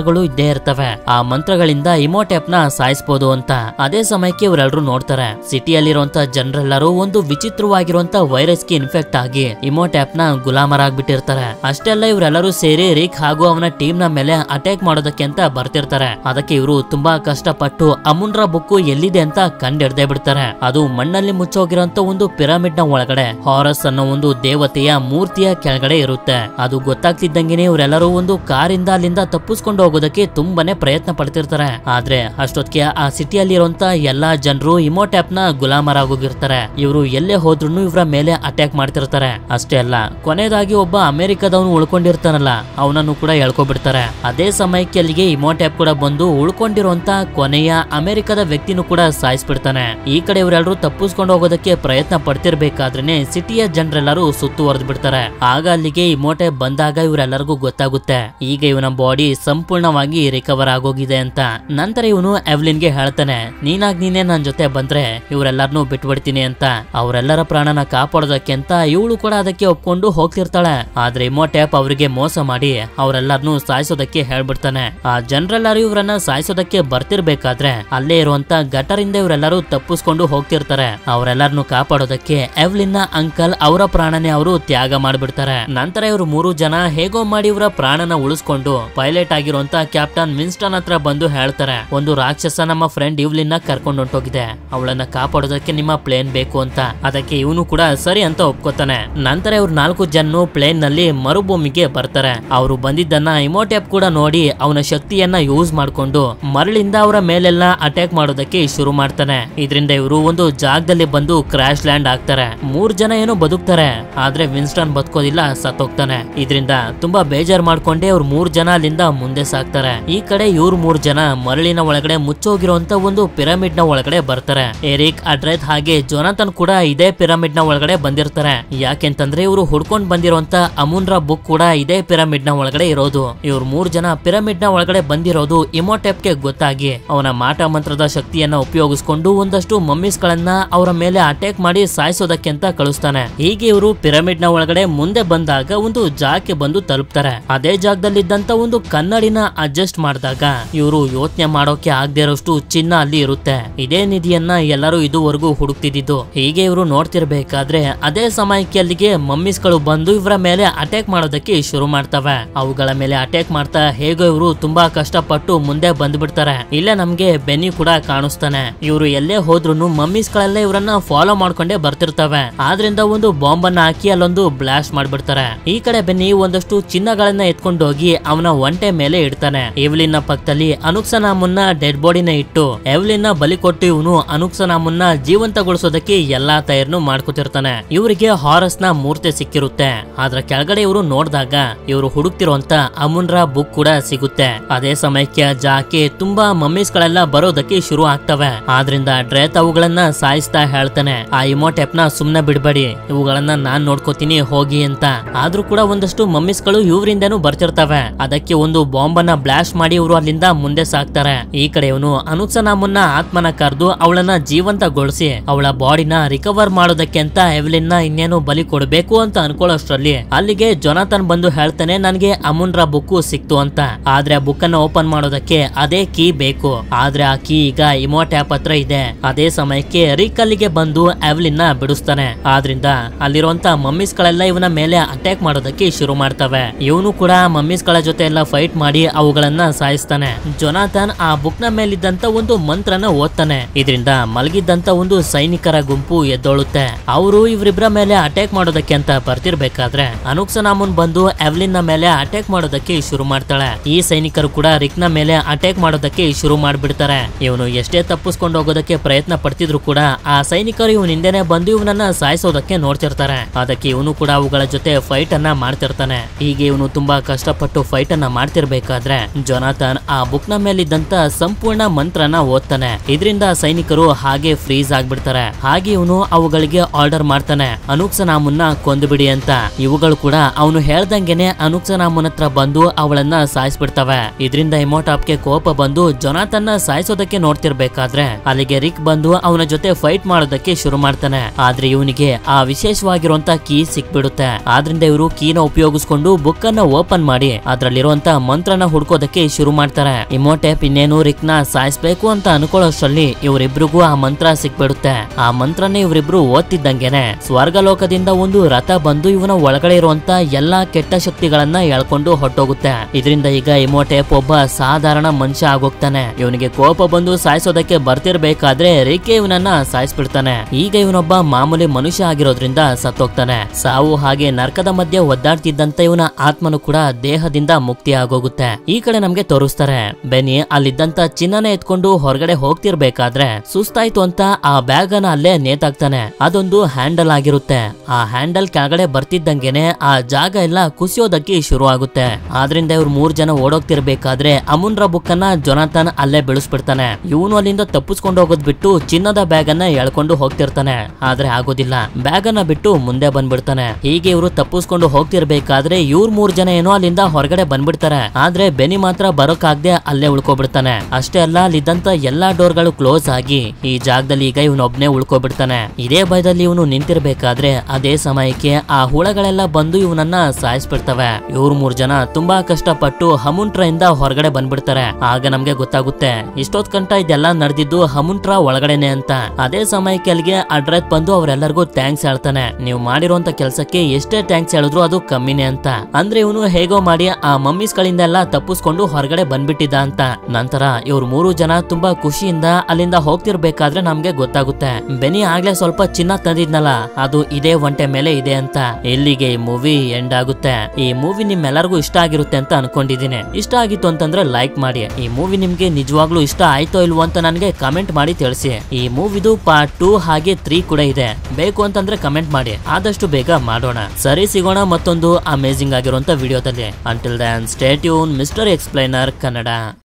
ಮಂತ್ರಗಳು ಇದ್ದೇ ಇರ್ತವೆ ಆ ಮಂತ್ರಗಳಿಂದ ಇಮೋಟ್ಯಾಪ್ ನ ಸಾಯಿಸಬಹುದು ಅಂತ ಅದೇ ಸಮಯಕ್ಕೆ ಇವರೆಲ್ಲರೂ ನೋಡ್ತಾರೆ ಸಿಟಿಯಲ್ಲಿರುವಂತ ಜನರೆಲ್ಲರೂ ಒಂದು ವಿಚಿತ್ರವಾಗಿರುವಂತ ವೈರಸ್ಗೆ ಇನ್ಫೆಕ್ಟ್ ಆಗಿ ಇಮೋಟ್ಯಾಪ್ ನ ಗುಲಾಮರಾಗ್ಬಿಟ್ಟಿರ್ತಾರೆ ಅಷ್ಟೆಲ್ಲ ಇವರೆಲ್ಲರೂ ಸೇರಿ ರಿಕ್ ಹಾಗೂ ಅವನ ಟೀಮ್ ನ ಮೇಲೆ ಅಟ್ಯಾಕ್ ಮಾಡೋದಕ್ಕೆ ಅಂತ ಬರ್ತಿರ್ತಾರೆ ಅದಕ್ಕೆ ಇವರು ತುಂಬಾ ಕಷ್ಟಪಟ್ಟು ಅಮುನ್ರ ಬುಕ್ಕು ಎಲ್ಲಿದೆ ಅಂತ ಕಂಡಿಡ್ದೇ ಬಿಡ್ತಾರೆ ಅದು ಮಣ್ಣಲ್ಲಿ ಮುಚ್ಚೋಗಿರೋಂತ ಒಂದು ಪಿರಮಿಡ್ ನ ಒಳಗಡೆ ಹಾರಸ್ ಅನ್ನೋ ಒಂದು ದೇವತೆಯ ಮೂರ್ತಿಯ ಕೆಳಗಡೆ ಇರುತ್ತೆ ಅದು ಗೊತ್ತಾಗ್ತಿದ್ದಂಗೆನೆ ಇವರೆಲ್ಲರೂ ಒಂದು ಕಾರಿಂದ ಅಲ್ಲಿಂದ ತಪ್ಪಿಸ್ಕೊಂಡು ಹೋಗೋದಕ್ಕೆ ತುಂಬಾನೇ ಪ್ರಯತ್ನ ಪಡ್ತಿರ್ತಾರೆ ಆದ್ರೆ ಅಷ್ಟೊತ್ತಿಗೆ ಆ ಸಿಟಿಯಲ್ಲಿ ಇರುವಂತ ಎಲ್ಲಾ ಜನರು ಇಮೋಟ್ಯಾಪ್ ನ ಗುಲಾಮರಾಗೋಗಿರ್ತಾರೆ ಇವರು ಎಲ್ಲೇ ಹೋದ್ರು ಇವರ ಮೇಲೆ ಅಟ್ಯಾಕ್ ಮಾಡ್ತಿರ್ತಾರೆ ಅಷ್ಟೇ ಅಲ್ಲ ಕೊನೆಯದಾಗಿ ಒಬ್ಬ ಅಮೆರಿಕದವನು ಉಳ್ಕೊಂಡಿರ್ತಾನಲ್ಲ ಅವನನ್ನು ಕೂಡ ಎಳ್ಕೊಬಿಡ್ತಾರೆ ಅದೇ ಸಮಯಕ್ಕೆ ಅಲ್ಲಿಗೆ ಇಮೋಟ್ಯಾಪ್ ಕೂಡ ಬಂದು ಉಳ್ಕೊಂಡಿರುವಂತ ಕೊನೆಯ ಅಮೆರಿಕದ ವ್ಯಕ್ತಿನೂ ಕೂಡ ಸಾಯಿಸ್ಬಿಡ್ತಾನೆ ಈ ಕಡೆ ಇವರೆಲ್ಲರೂ ತಪ್ಪಿಸ್ಕೊಂಡು ಹೋಗೋದಕ್ಕೆ ಪ್ರಯತ್ನ ಪಡ್ತಿರ್ಬೇಕಾದ್ರೇನೆ ಸಿಟಿಯ ಜನರೆಲ್ಲರೂ ಸುತ್ತುವರೆದು ಬಿಡ್ತಾರೆ ಆಗ ಅಲ್ಲಿಗೆ ಇಮೋಟ್ಯಾಪ್ ಬಂದಾಗ ಇವರೆಲ್ಲರಿಗೂ ಗೊತ್ತಾಗುತ್ತೆ ಈಗ ಇವನ ಬಾಡಿ ಸಂಪೂರ್ಣವಾಗಿ ರಿಕವರ್ ಆಗೋಗಿದೆ ಅಂತ ನಂತರ ಇವನು ಎವ್ಲಿನ್ಗೆ ಹೇಳ್ತಾನೆ ನೀನಾಗ್ ನೀನೇ ನನ್ ಜೊತೆ ಬಂದ್ರೆ ಇವರೆಲ್ಲರನ್ನೂ ಬಿಟ್ಬಿಡ್ತೀನಿ ಅಂತ ಅವರೆಲ್ಲರ ಪ್ರಾಣನ ಕಾಪಾಡೋದಕ್ಕೆ ಅಂತ ಇವಳು ಕೂಡ ಅದಕ್ಕೆ ಒಪ್ಕೊಂಡು ಹೋಗ್ತಿರ್ತಾಳೆ ಆದ್ರೆ ಇಮೋಟ್ಯಾಪ್ ಅವರಿಗೆ ಮೋಸ ಮಾಡಿ ಅವರೆಲ್ಲರನ್ನೂ ಸಾಯಿಸೋದಕ್ಕೆ ಹೇಳ್ಬಿಡ್ತಾನೆ ಆ ಜನರೆಲ್ಲರೂ ಇವರನ್ನ ಸಾಯಿಸೋದಕ್ಕೆ ಬರ್ತಿರ್ಬೇಕಾದ್ರೆ ಅಲ್ಲೇ ಇರುವಂತ ಗಟರಿಂದ ಇವರೆಲ್ಲರೂ ತಪ್ಪಿಸ್ಕೊಂಡು ಹೋಗ್ತಿರ್ತಾರೆ ಅವರೆಲ್ಲರನ್ನು ಕಾಪಾಡೋದಕ್ಕೆ ಎವ್ಲಿನ್ನ ಅಂಕಲ್ ಅವರ ಪ್ರಾಣನೇ ಅವರು ತ್ಯಾಗ ಮಾಡ್ಬಿಡ್ತಾರೆ ನಂತರ ಇವರು ಮೂರು ಜನ ಹೇಗೋ ಮಾಡಿ ಇವರ ಪ್ರಾಣನ ಉಳಿಸ್ಕೊಂಡು ಪೈಲಟ್ ಆಗಿರುವಂತ ಕ್ಯಾಪ್ಟನ್ ವಿನ್ಸ್ಟನ್ ಹತ್ರ ಬಂದು ಹೇಳ್ತಾರೆ ಒಂದು ರಾಕ್ಷಸ ನಮ್ಮ ಫ್ರೆಂಡ್ ಇವ್ಲಿನ್ನ ಕರ್ಕೊಂಡು ಹೊಂಟೋಗಿದೆ ಅವಳನ್ನ ಕಾಪಾಡೋದಕ್ಕೆ ನಿಮ್ಮ ಪ್ಲೇನ್ ಬೇಕು ಅಂತ ಅದಕ್ಕೆ ಇವನು ಕೂಡ ಸರಿ ಅಂತ ಒಪ್ಕೋತಾನೆ ನಂತರ ಇವ್ರು ನಾಲ್ಕು ಜನ ಪ್ಲೇನ್ ನಲ್ಲಿ ಮರುಭೂಮಿಗೆ ಬರ್ತಾರೆ ಅವರು ಬಂದಿದ್ದನ್ನ ಇಮೋಟ್ಯಾಪ್ ಕೂಡ ನೋಡಿ ಅವನ ಶಕ್ತಿಯನ್ನ ಯೂಸ್ ಮಾಡ್ಕೊಂಡು ಮರಳಿಂದ ಅವರ ಮೇಲೆಲ್ಲ ಅಟ್ಯಾಕ್ ಮಾಡೋದಕ್ಕೆ ಶುರು ಮಾಡ್ತಾನೆ ಇದರಿಂದ ಇವರು ಒಂದು ಜಾಗದಲ್ಲಿ ಬಂದು ಕ್ರಾಶ್ ಲ್ಯಾಂಡ್ ಆಗ್ತಾರೆ ಮೂರ್ ಜನ ಏನೋ ಬದುಕ್ತಾರೆ ಆದ್ರೆ ವಿನ್ಸ್ಟನ್ ಬದುಕೋದಿಲ್ಲ ಸತ್ತೋಗ್ತಾನೆ ಇದರಿಂದ ತುಂಬಾ ಬೇಜಾರ್ ಮಾಡ್ಕೊಂಡೆ ಅವ್ರು ಮೂರ್ ಜನ ಅಲ್ಲಿಂದ ಮುಂದೆ ಸಾಕ್ತಾರೆ ಈ ಕಡೆ ಇವ್ರು ಮೂರ್ ಜನ ಮರಳಿನ ಒಳಗಡೆ ಮುಚ್ಚೋಗಿರುವಂತ ಒಂದು ಪಿರಮಿಡ್ ನ ಒಳಗಡೆ ಬರ್ತಾರೆ ಎರಿಕ್ ಅಡ್ರೆತ್ ಹಾಗೆ ಜೊನಾಥನ್ ಕೂಡ ಇದೇ ಪಿರಮಿಡ್ ನ ಒಳಗಡೆ ಬಂದಿರ್ತಾರೆ ಯಾಕೆಂತಂದ್ರೆ ಇವರು ಹುಡ್ಕೊಂಡ್ ಬಂದಿರುವಂತ ಅಮುನ್ರ ಬುಕ್ ಕೂಡ ಇದೇ ಪಿರಮಿಡ್ ನ ಒಳಗಡೆ ಇರೋದು ಇವ್ರು ಮೂರ್ ಜನ ಪಿರಮಿಡ್ ನ ಒಳಗಡೆ ಬಂದಿರೋದು ಇಮೋಟೆಪ್ಗೆ ಗೊತ್ತಾಗಿ ಅವನ ಮಾಟ ಮಂತ್ರದ ಶಕ್ತಿಯನ್ನ ಉಪಯೋಗಿಸ್ಕೊಂಡು ಒಂದಷ್ಟು ಮಮ್ಮೀಸ್ ಗಳನ್ನ ಅವರ ಮೇಲೆ ಅಟ್ಯಾಕ್ ಮಾಡಿ ಸಾಯಿಸೋದಕ್ಕೆ ಅಂತ ಕಳಿಸ್ತಾನೆ ಹೀಗೆ ಇವರು ಪಿರಮಿಡ್ ನ ಒಳಗಡೆ ಮುಂದೆ ಬಂದಾಗ ಒಂದು ಜಾಗಕ್ಕೆ ಬಂದು ತಲುಪ್ತಾರೆ ಅದೇ ಜಾಗದಲ್ಲಿದ್ದಂತ ಒಂದು ಕನ್ನಡಿನ ಅಡ್ಜಸ್ಟ್ ಮಾಡಿದಾಗ ಇವರು ಯೋಚನೆ ಮಾಡೋಕೆ ಆಗದೆ ಇರೋಷ್ಟು ಚಿನ್ನ ಅಲ್ಲಿ ಇರುತ್ತೆ ಇದೇ ನಿಧಿಯನ್ನ ಎಲ್ಲರೂ ಇದುವರೆಗೂ ಹುಡುಕ್ತಿದ್ದು ಹೀಗೆ ಇವರು ನೋಡ್ತಿರ್ಬೇಕಾದ್ರೆ ಅದೇ ಸಮಯಕ್ಕೆ ಅಲ್ಲಿಗೆ ಮಮ್ಮೀಸ್ಗಳು ಬಂದು ಇವರ ಮೇಲೆ ಅಟ್ಯಾಕ್ ಮಾಡೋದಕ್ಕೆ ಶುರು ಮಾಡ್ತವೆ ಅವುಗಳ ಮೇಲೆ ಅಟ್ಯಾಕ್ ಮಾಡ್ತಾ ಹೇಗೋ ಇವರು ತುಂಬಾ ಕಷ್ಟಪಟ್ಟು ಮುಂದೆ ಬಂದ್ಬಿಡ್ತಾರೆ ಇಲ್ಲೇ ನಮ್ಗೆ ಬೆನ್ನಿ ಕೂಡ ಕಾಣಿಸ್ತಾನೆ ಇವರು ಎಲ್ಲೇ ಹೋದ್ರು ಮಮ್ಮೀಸ್ಗಳೆಲ್ಲ ಇವರನ್ನ ಫಾಲೋ ಮಾಡ್ಕೊಂಡೇ ಬರ್ತಿರ್ತವೆ ಆದ್ರಿಂದ ಒಂದು ಬಾಂಬ್ ಅನ್ನ ಹಾಕಿ ಅಲ್ಲೊಂದು ಬ್ಲಾಸ್ಟ್ ಮಾಡ್ಬಿಡ್ತಾರೆ ಈ ಕಡೆ ಬೆನ್ನಿ ಒಂದಷ್ಟು ಚಿನ್ನಗಳನ್ನ ಎತ್ಕೊಂಡೋಗಿ ಅವನ ಒಂಟೆ ಮೇಲೆ ಇಡ್ತಾನೆ ಎವ್ಲಿನ ಪಕ್ಕದಲ್ಲಿ ಅನುಕ್ಸನಾಮನ್ನ ಡೆಡ್ ಬಾಡಿನ ಇಟ್ಟು ಎವ್ಲಿನ ಬಲಿ ಕೊಟ್ಟು ಇವನು ಅನುಕ್ಸನಾಮನ್ನ ಜೀವಂತಗೊಳಿಸೋದಕ್ಕೆ ಎಲ್ಲಾ ತಯಾರನ್ನು ಮಾಡ್ಕೊತಿರ್ತಾನೆ ಇವರಿಗೆ ಹಾರಸ್ ನ ಮೂರ್ತಿ ಸಿಕ್ಕಿರುತ್ತೆ ಅದ್ರ ಕೆಳಗಡೆ ಇವರು ನೋಡಿದಾಗ ಇವರು ಹುಡುಕ್ತಿರುವಂತ ಅಮುನ್ರ ಬುಕ್ ಕೂಡ ಸಿಗುತ್ತೆ ಅದೇ ಸಮಯಕ್ಕೆ ಜಾಕೆ ತುಂಬಾ ಮಮ್ಮೀಸ್ ಗಳೆಲ್ಲ ಬರೋದಕ್ಕೆ ಶುರು ಆಗ್ತವೆ ಆದ್ರಿಂದ ಡ್ರೇತ್ ಅವುಗಳನ್ನ ಸಾಯಿಸ್ತಾ ಹೇಳ್ತಾನೆ ಆ ಇಮೋಟೆಪ್ ನ ಸುಮ್ನೆ ಬಿಡ್ಬೇಡಿ ಇವುಗಳನ್ನ ನಾನ್ ನೋಡ್ಕೋತೀನಿ ಹೋಗಿ ಅಂತ ಆದ್ರೂ ಕೂಡ ಒಂದಷ್ಟು ಮಮ್ಮೀಸ್ ಗಳು ಇವರಿಂದನೂ ಬರ್ತಿರ್ತವೆ ಅದಕ್ಕೆ ಒಂದು ಬಾಂಬ್ ಅನ್ನ ಬ್ಲಾಸ್ಟ್ ಮಾಡಿ ಇವರು ಅಲ್ಲಿಂದ ಮುಂದೆ ಸಾಕ್ತಾರೆ ಈ ಕಡೆ ಇವನು ಅನುಕ್ಸನಾಮನ್ನ ಆತ್ಮನ ಕರೆದು ಅವಳನ್ನ ಜೀವಂತಗೊಳಿಸಿ ಅವಳ ಬಾಡಿನ ರಿಕವರ್ ಮಾಡೋದಕ್ಕೆ ಅಂತ ಎವ್ಲಿನ್ನ ಇನ್ನೇನು ಬಲಿ ಕೊಡಬೇಕು ಅಂತ ಅನ್ಕೊಳ್ಳೋಷ್ಟ್ರಲ್ಲಿ ಅಲ್ಲಿಗೆ ಜೊನಾಥನ್ ಬಂದು ಹೇಳ್ತಾನೆ ನನ್ಗೆ ಅಮುನ್ರ ಬುಕ್ ಸಿಕ್ತು ಅಂತ ಆದ್ರೆ ಆ ಬುಕ್ ಅನ್ನ ಓಪನ್ ಮಾಡೋದಕ್ಕೆ ಅದೇ ಕೀ ಬೇಕು ಆದ್ರೆ ಆ ಕೀ ಈಗ ಇಮೋಟ್ಯಾಪ್ ಹತ್ರ ಇದೆ ಅದೇ ಸಮಯಕ್ಕೆ ರಿಕ್ ಅಲ್ಲಿಗೆ ಬಂದು ಎವ್ಲಿನ್ನ ಬಿಡಿಸ್ತಾನೆ ಆದ್ರಿಂದ ಅಲ್ಲಿರುವಂತ ಮಮ್ಮೀಸ್ ಗಳೆಲ್ಲ ಇವನ ಮೇಲೆ ಅಟ್ಯಾಕ್ ಮಾಡೋದಕ್ಕೆ ಶುರು ಮಾಡ್ತವೆ ಇವನು ಕೂಡ ಮಮ್ಮೀಸ್ ಗಳ ಜೊತೆ ಎಲ್ಲ ಫೈಟ್ ಮಾಡಿ ಅವುಗಳನ್ನ ಸಾಯಿಸ್ತಾನೆ ಜೊನಾಥನ್ ಆ ಬುಕ್ ನ ಮೇಲಿದ್ದಂತ ಒಂದು ಮಂತ್ರನ ಓದ್ತಾನೆ ಇದರಿಂದ ಮಲಗಿದ್ದಂತ ಒಂದು ಸೈನಿಕರ ಗುಂಪು ಎದ್ದೊಳುತ್ತೆ ಅವರು ಇವರಿಬ್ಬರ ಮೇಲೆ ಅಟ್ಯಾಕ್ ಮಾಡೋದಕ್ಕೆ ಅಂತ ಬರ್ತಿರ್ಬೇಕಾದ್ರೆ ಅನುಕ್ಸನಾಮುನ್ ಬಂದು ಎವ್ಲಿನ್ ನ ಮೇಲೆ ಅಟ್ಯಾಕ್ ಮಾಡೋದಕ್ಕೆ ಶುರು ಮಾಡ್ತಾಳೆ ಈ ಸೈನಿಕರು ಕೂಡ ರಿಕ್ ನ ಮೇಲೆ ಅಟ್ಯಾಕ್ ಮಾಡೋದಕ್ಕೆ ಶುರು ಮಾಡ್ಬಿಡ್ತಾರೆ ಇವನು ಎಷ್ಟೇ ತಪ್ಪಿಸ್ಕೊಂಡು ಹೋಗೋದಕ್ಕೆ ಪ್ರಯತ್ನ ಪಡ್ತಿದ್ರು ಕೂಡ ಆ ಸೈನಿಕರು ಇವನ್ ಹಿಂದೆನೆ ಬಂದು ಇವನನ್ನ ಸಾಯಿಸೋದಕ್ಕೆ ನೋಡ್ತಿರ್ತಾರೆ ಅದಕ್ಕೆ ಇವನು ಕೂಡ ಅವುಗಳ ಜೊತೆ ಫೈಟ್ ಅನ್ನ ಮಾಡ್ತಿರ್ತಾನೆ ಹೀಗೆ ಇವನು ತುಂಬಾ ಕಷ್ಟಪಟ್ಟು ಫೈಟ್ ಅನ್ನ ಮಾಡ್ತಿರ್ಬೇಕಾದ್ರೆ ಜೊನಾಥನ್ ಆ ಬುಕ್ ನ ಮೇಲಿದ್ದಂತ ಸಂಪೂರ್ಣ ಮಂತ್ರನ ಓದ್ತಾನೆ ಇದರಿಂದ ಸೈನಿಕರು ಹಾಗೆ ಫ್ರೀಸ್ ಆಗ್ಬಿಡ್ತಾರೆ ಹಾಗೆ ಇವನು ಅವುಗಳಿಗೆ ಆರ್ಡರ್ ಮಾಡ್ತಾನೆ ಅನುಕ್ಸನಾಮುನ್ನ ಕೊಂದುಬಿಡಿ ಅಂತ ಇವುಗಳು ಕೂಡ ಅವನು ಹೇಳ್ದಂಗೆನೆ ಅನುಕ್ಸನಾಮುನ್ ಹತ್ರ ಬಂದು ಅವಳನ್ನ ಸಾಯಿಸ್ಬಿಡ್ತವೆ ಇದರಿಂದ ಇಮೋಟಾಪ್ಗೆ ಕೋಪ ಬಂದು ಜೊನಾಥನ್ನ ಸಾಯಿಸೋದಕ್ಕೆ ನೋಡ್ತಿರ್ಬೇಕಾದ್ರೆ ಅಲ್ಲಿಗೆ ರಿಕ್ ಬಂದು ಅವನ ಜೊತೆ ಫೈಟ್ ಮಾಡೋದಕ್ಕೆ ಶುರು ಮಾಡ್ತಾನೆ ಆದ್ರೆ ಇವನಿಗೆ ಆ ವಿಶೇಷವಾಗಿರುವಂತ ಕೀ ಸಿಕ್ಬಿಡುತ್ತೆ ಆದ್ರಿಂದ ಇವರು ಕೀನ ಉಪಯೋಗಿಸ್ಕೊಂಡು ಬುಕ್ ಅನ್ನ ಓಪನ್ ಮಾಡಿ ಅದ್ರಲ್ಲಿರುವಂತ ಮಂತ್ರನ ಹುಡ್ಕೋದಕ್ಕೆ ಶುರು ಮಾಡ್ತಾರೆ ಇಮೋಟೆಪ್ ಇನ್ನೇನು ರಿಕ್ ನ ಸಾಯಿಸ್ಬೇಕು ಅಂತ ಅನ್ಕೊಳ್ಳೋಷ್ಟರಲ್ಲಿ ಇವರಿಬ್ರಿಗೂ ಆ ಮಂತ್ರ ಸಿಕ್ಬಿಡುತ್ತೆ ಆ ಮಂತ್ರನೇ ಇವರಿಬ್ರು ಓದ್ತಿದ್ದಂಗೆನೆ ಸ್ವರ್ಗ ಲೋಕದಿಂದ ಒಂದು ರಥ ಬಂದು ಇವನ ಒಳಗಡೆ ಇರುವಂತ ಎಲ್ಲಾ ಕೆಟ್ಟ ಶಕ್ತಿಗಳನ್ನ ಎಳ್ಕೊಂಡು ಹೊಟ್ಟೋಗುತ್ತೆ ಇದರಿಂದ ಈಗ ಇಮೋಟೆಪ್ ಒಬ್ಬ ಸಾಧಾರಣ ಮನುಷ್ಯ ಆಗೋಗ್ತಾನೆ ಇವನಿಗೆ ಕೋಪ ಬಂದು ಸಾಯಿಸೋದಕ್ಕೆ ಬರ್ತಿರ್ಬೇಕಾದ್ರೆ ರಿಕೆ ಇವನನ್ನ ಸಾಯಿಸ್ಬಿಡ್ತಾನೆ ಈಗ ಇವನೊಬ್ಬ ಮಾಮೂಲಿ ಮನುಷ್ಯ ಆಗಿರೋದ್ರಿಂದ ಸತ್ತೋಗ್ತಾನೆ ಸಾವು ಹಾಗೆ ನರ್ಕದ ಮಧ್ಯೆ ಒದ್ದಾಡ್ತಿದ್ದಂತ ಇವನ ಆತ್ಮನು ಕೂಡ ದೇಹದಿಂದ ಮುಕ್ತಿ ಆಗೋಗುತ್ತೆ ಈ ಕಡೆ ನಮ್ಗೆ ತೋರಿಸ್ತಾರೆ ಬೆನಿ ಅಲ್ಲಿದ್ದಂತ ಚಿನ್ನನ ಎತ್ಕೊಂಡು ಹೊರಗಡೆ ಹೋಗ್ತಿರ್ಬೇಕಾದ್ರೆ ಸುಸ್ತಾಯ್ತು ಅಂತ ಆ ಬ್ಯಾಗ್ ಅನ್ನ ಅಲ್ಲೇ ನೇತಾಕ್ತಾನೆ ಅದೊಂದು ಹ್ಯಾಂಡಲ್ ಆಗಿರುತ್ತೆ ಆ ಹ್ಯಾಂಡಲ್ ಕೆಳಗಡೆ ಬರ್ತಿದ್ದಂಗೆನೆ ಆ ಜಾಗ ಎಲ್ಲ ಕುಸಿಯೋದಕ್ಕೆ ಶುರು ಆಗುತ್ತೆ ಆದ್ರಿಂದ ಇವ್ರು ಮೂರ್ ಜನ ಓಡೋಗ್ತಿರ್ಬೇಕಾದ್ರೆ ಅಮುನ್ರ ಬುಕ್ ಅನ್ನ ಜೊನಾಥನ್ ಅಲ್ಲೇ ಬೆಳೆಸ್ಬಿಡ್ತಾನೆ ಇವನು ಅಲ್ಲಿಂದ ತಪ್ಪಿಸ್ಕೊಂಡು ಹೋಗೋದ್ ಬಿಟ್ಟು ಚಿನ್ನದ ಬ್ಯಾಗ್ ಅನ್ನ ಎಳ್ಕೊಂಡು ಹೋಗ್ತಿರ್ತಾನೆ ಆದ್ರೆ ಆಗೋದಿಲ್ಲ ಬ್ಯಾಗ್ ಅನ್ನ ಬಿಟ್ಟು ಮುಂದೆ ಬಂದ್ಬಿಡ್ತಾನೆ ಹೀಗೆ ಇವರು ತಪ್ಪಿಸ್ಕೊಂಡು ಹೋಗ್ತಿರ್ಬೇಕಾದ್ರೆ ಇವ್ರ ಮೂರ್ ಜನ ಏನೋ ಅಲ್ಲಿಂದ ಹೊರಗಡೆ ಬಂದ್ಬಿಡ್ತಾರೆ ಆದ್ರೆ ಬೆನಿ ಮಾತ್ರ ಬರೋಕಾಗ್ದೆ ಅಲ್ಲೇ ಉಳ್ಕೊಬಿಡ್ತಾನೆ ಅಷ್ಟೇ ಅಲ್ಲ ಅಲ್ಲಿದ್ದಂತ ಎಲ್ಲಾ ಡೋರ್ಗಳು ಕ್ಲೋಸ್ ಆಗಿ ಈ ಜಾಗದಲ್ಲಿ ಈಗ ಇವನೊಬ್ನೇ ಉಳ್ಕೊಬಿಡ್ತಾನೆ ಇದೇ ಭಯದಲ್ಲಿ ಇವನು ನಿಂತಿರ್ಬೇಕಾದ್ರೆ ಅದೇ ಸಮಯಕ್ಕೆ ಆ ಹುಳಗಳೆಲ್ಲ ಬಂದು ಇವನನ್ನ ಸಾಯಿಸ್ಬಿಡ್ತವೆ ಇವ್ರ ಮೂರ್ ಜನ ತುಂಬಾ ಕಷ್ಟಪಟ್ಟು ಹಮುಂಟ್ರ ಇಂದ ಹೊರಗಡೆ ಬಂದ್ಬಿಡ್ತಾರೆ ಆಗ ನಮ್ಗೆ ಗೊತ್ತಾಗುತ್ತೆ ಇಷ್ಟೊತ್ ಕಂಟ ಇದೆಲ್ಲ ನಡೆದಿದ್ದು ಹಮುಂಟ್ರ ಒಳಗಡೆನೆ ಅಂತ ಅದೇ ಸಮಯಕ್ಕೆ ಅಲ್ಲಿಗೆ ಅಡ್ರೆತ್ ಬಂದು ಅವರೆಲ್ಲರಿಗೂ ಥ್ಯಾಂಕ್ಸ್ ಹೇಳ್ತಾನೆ ನೀವು ಮಾಡಿರುವಂತ ಕೆಲಸಕ್ಕೆ ಎಷ್ಟೇ ಥ್ಯಾಂಕ್ಸ್ ಹೇಳಿದ್ರು ಅದು ಕಮ್ಮಿನೇ ಅಂತ ಅಂದ್ರೆ ಇವನು ಹೇಗೋ ಮಾಡಿ ಆ ಮಮ್ಮೀಸ್ ಗಳಿಂದ ಎಲ್ಲ ತಪ್ಪಿಸ್ಕೊಂಡು ಹೊರಗಡೆ ಬಂದ್ಬಿಟ್ಟಿದ್ದ ಅಂತ ನಂತರ ಇವ್ರು ಮೂರು ಜನ ತುಂಬಾ ಖುಷಿಯಿಂದ ಅಲ್ಲಿಂದ ಹೋಗ್ತಿರ್ಬೇಕಾದ್ರೆ ನಮ್ಗೆ ಗೊತ್ತಾಗುತ್ತೆ ಬೆನಿ ಆಗ್ಲೇ ಸ್ವಲ್ಪ ಚಿನ್ನ ತಂದಿದ್ನಲ್ಲ ಅದು ಇದೇ ಒಂಟೆ ಮೇಲೆ ಇದೆ ಅಂತ ಇಲ್ಲಿಗೆ ಈ ಮೂವಿ ಎಂಡ್ ಆಗುತ್ತೆ ಈ ಮೂವಿ ನಿಮ್ಮೆಲ್ಲರಿಗೂ ಇಷ್ಟ ಆಗಿರುತ್ತೆ ಅಂತ ಅನ್ಕೊಂಡಿದೀನಿ ಇಷ್ಟ ಆಗಿತ್ತು ಅಂತಂದ್ರೆ ಲೈಕ್ ಮಾಡಿ ಈ ಮೂವಿ ನಿಮ್ಗೆ ನಿಜವಾಗ್ಲೂ ಇಷ್ಟ ಆಯ್ತೋ ಇಲ್ವೋ ಅಂತ ನನಗೆ ಕಮೆಂಟ್ ಮಾಡಿ ತಿಳಿಸಿ ಈ ಮೂವಿದು ಪಾರ್ಟ್ ಟೂ ಹಾಗೆ ತ್ರೀ ಕೂಡ ಇದೆ ಬೇಕು ಅಂತಂದ್ರೆ ಕಮೆಂಟ್ ಮಾಡಿ ಆದಷ್ಟು ಬೇಗ ಮಾಡೋಣ ಸರಿ ಸಿಗೋಣ ಮತ್ತೊಂದು ಅಮೇಸಿಂಗ್ ಆಗಿರುವಂತ ವಿಡಿಯೋದಲ್ಲಿ until then stay tuned mister explainer Kannada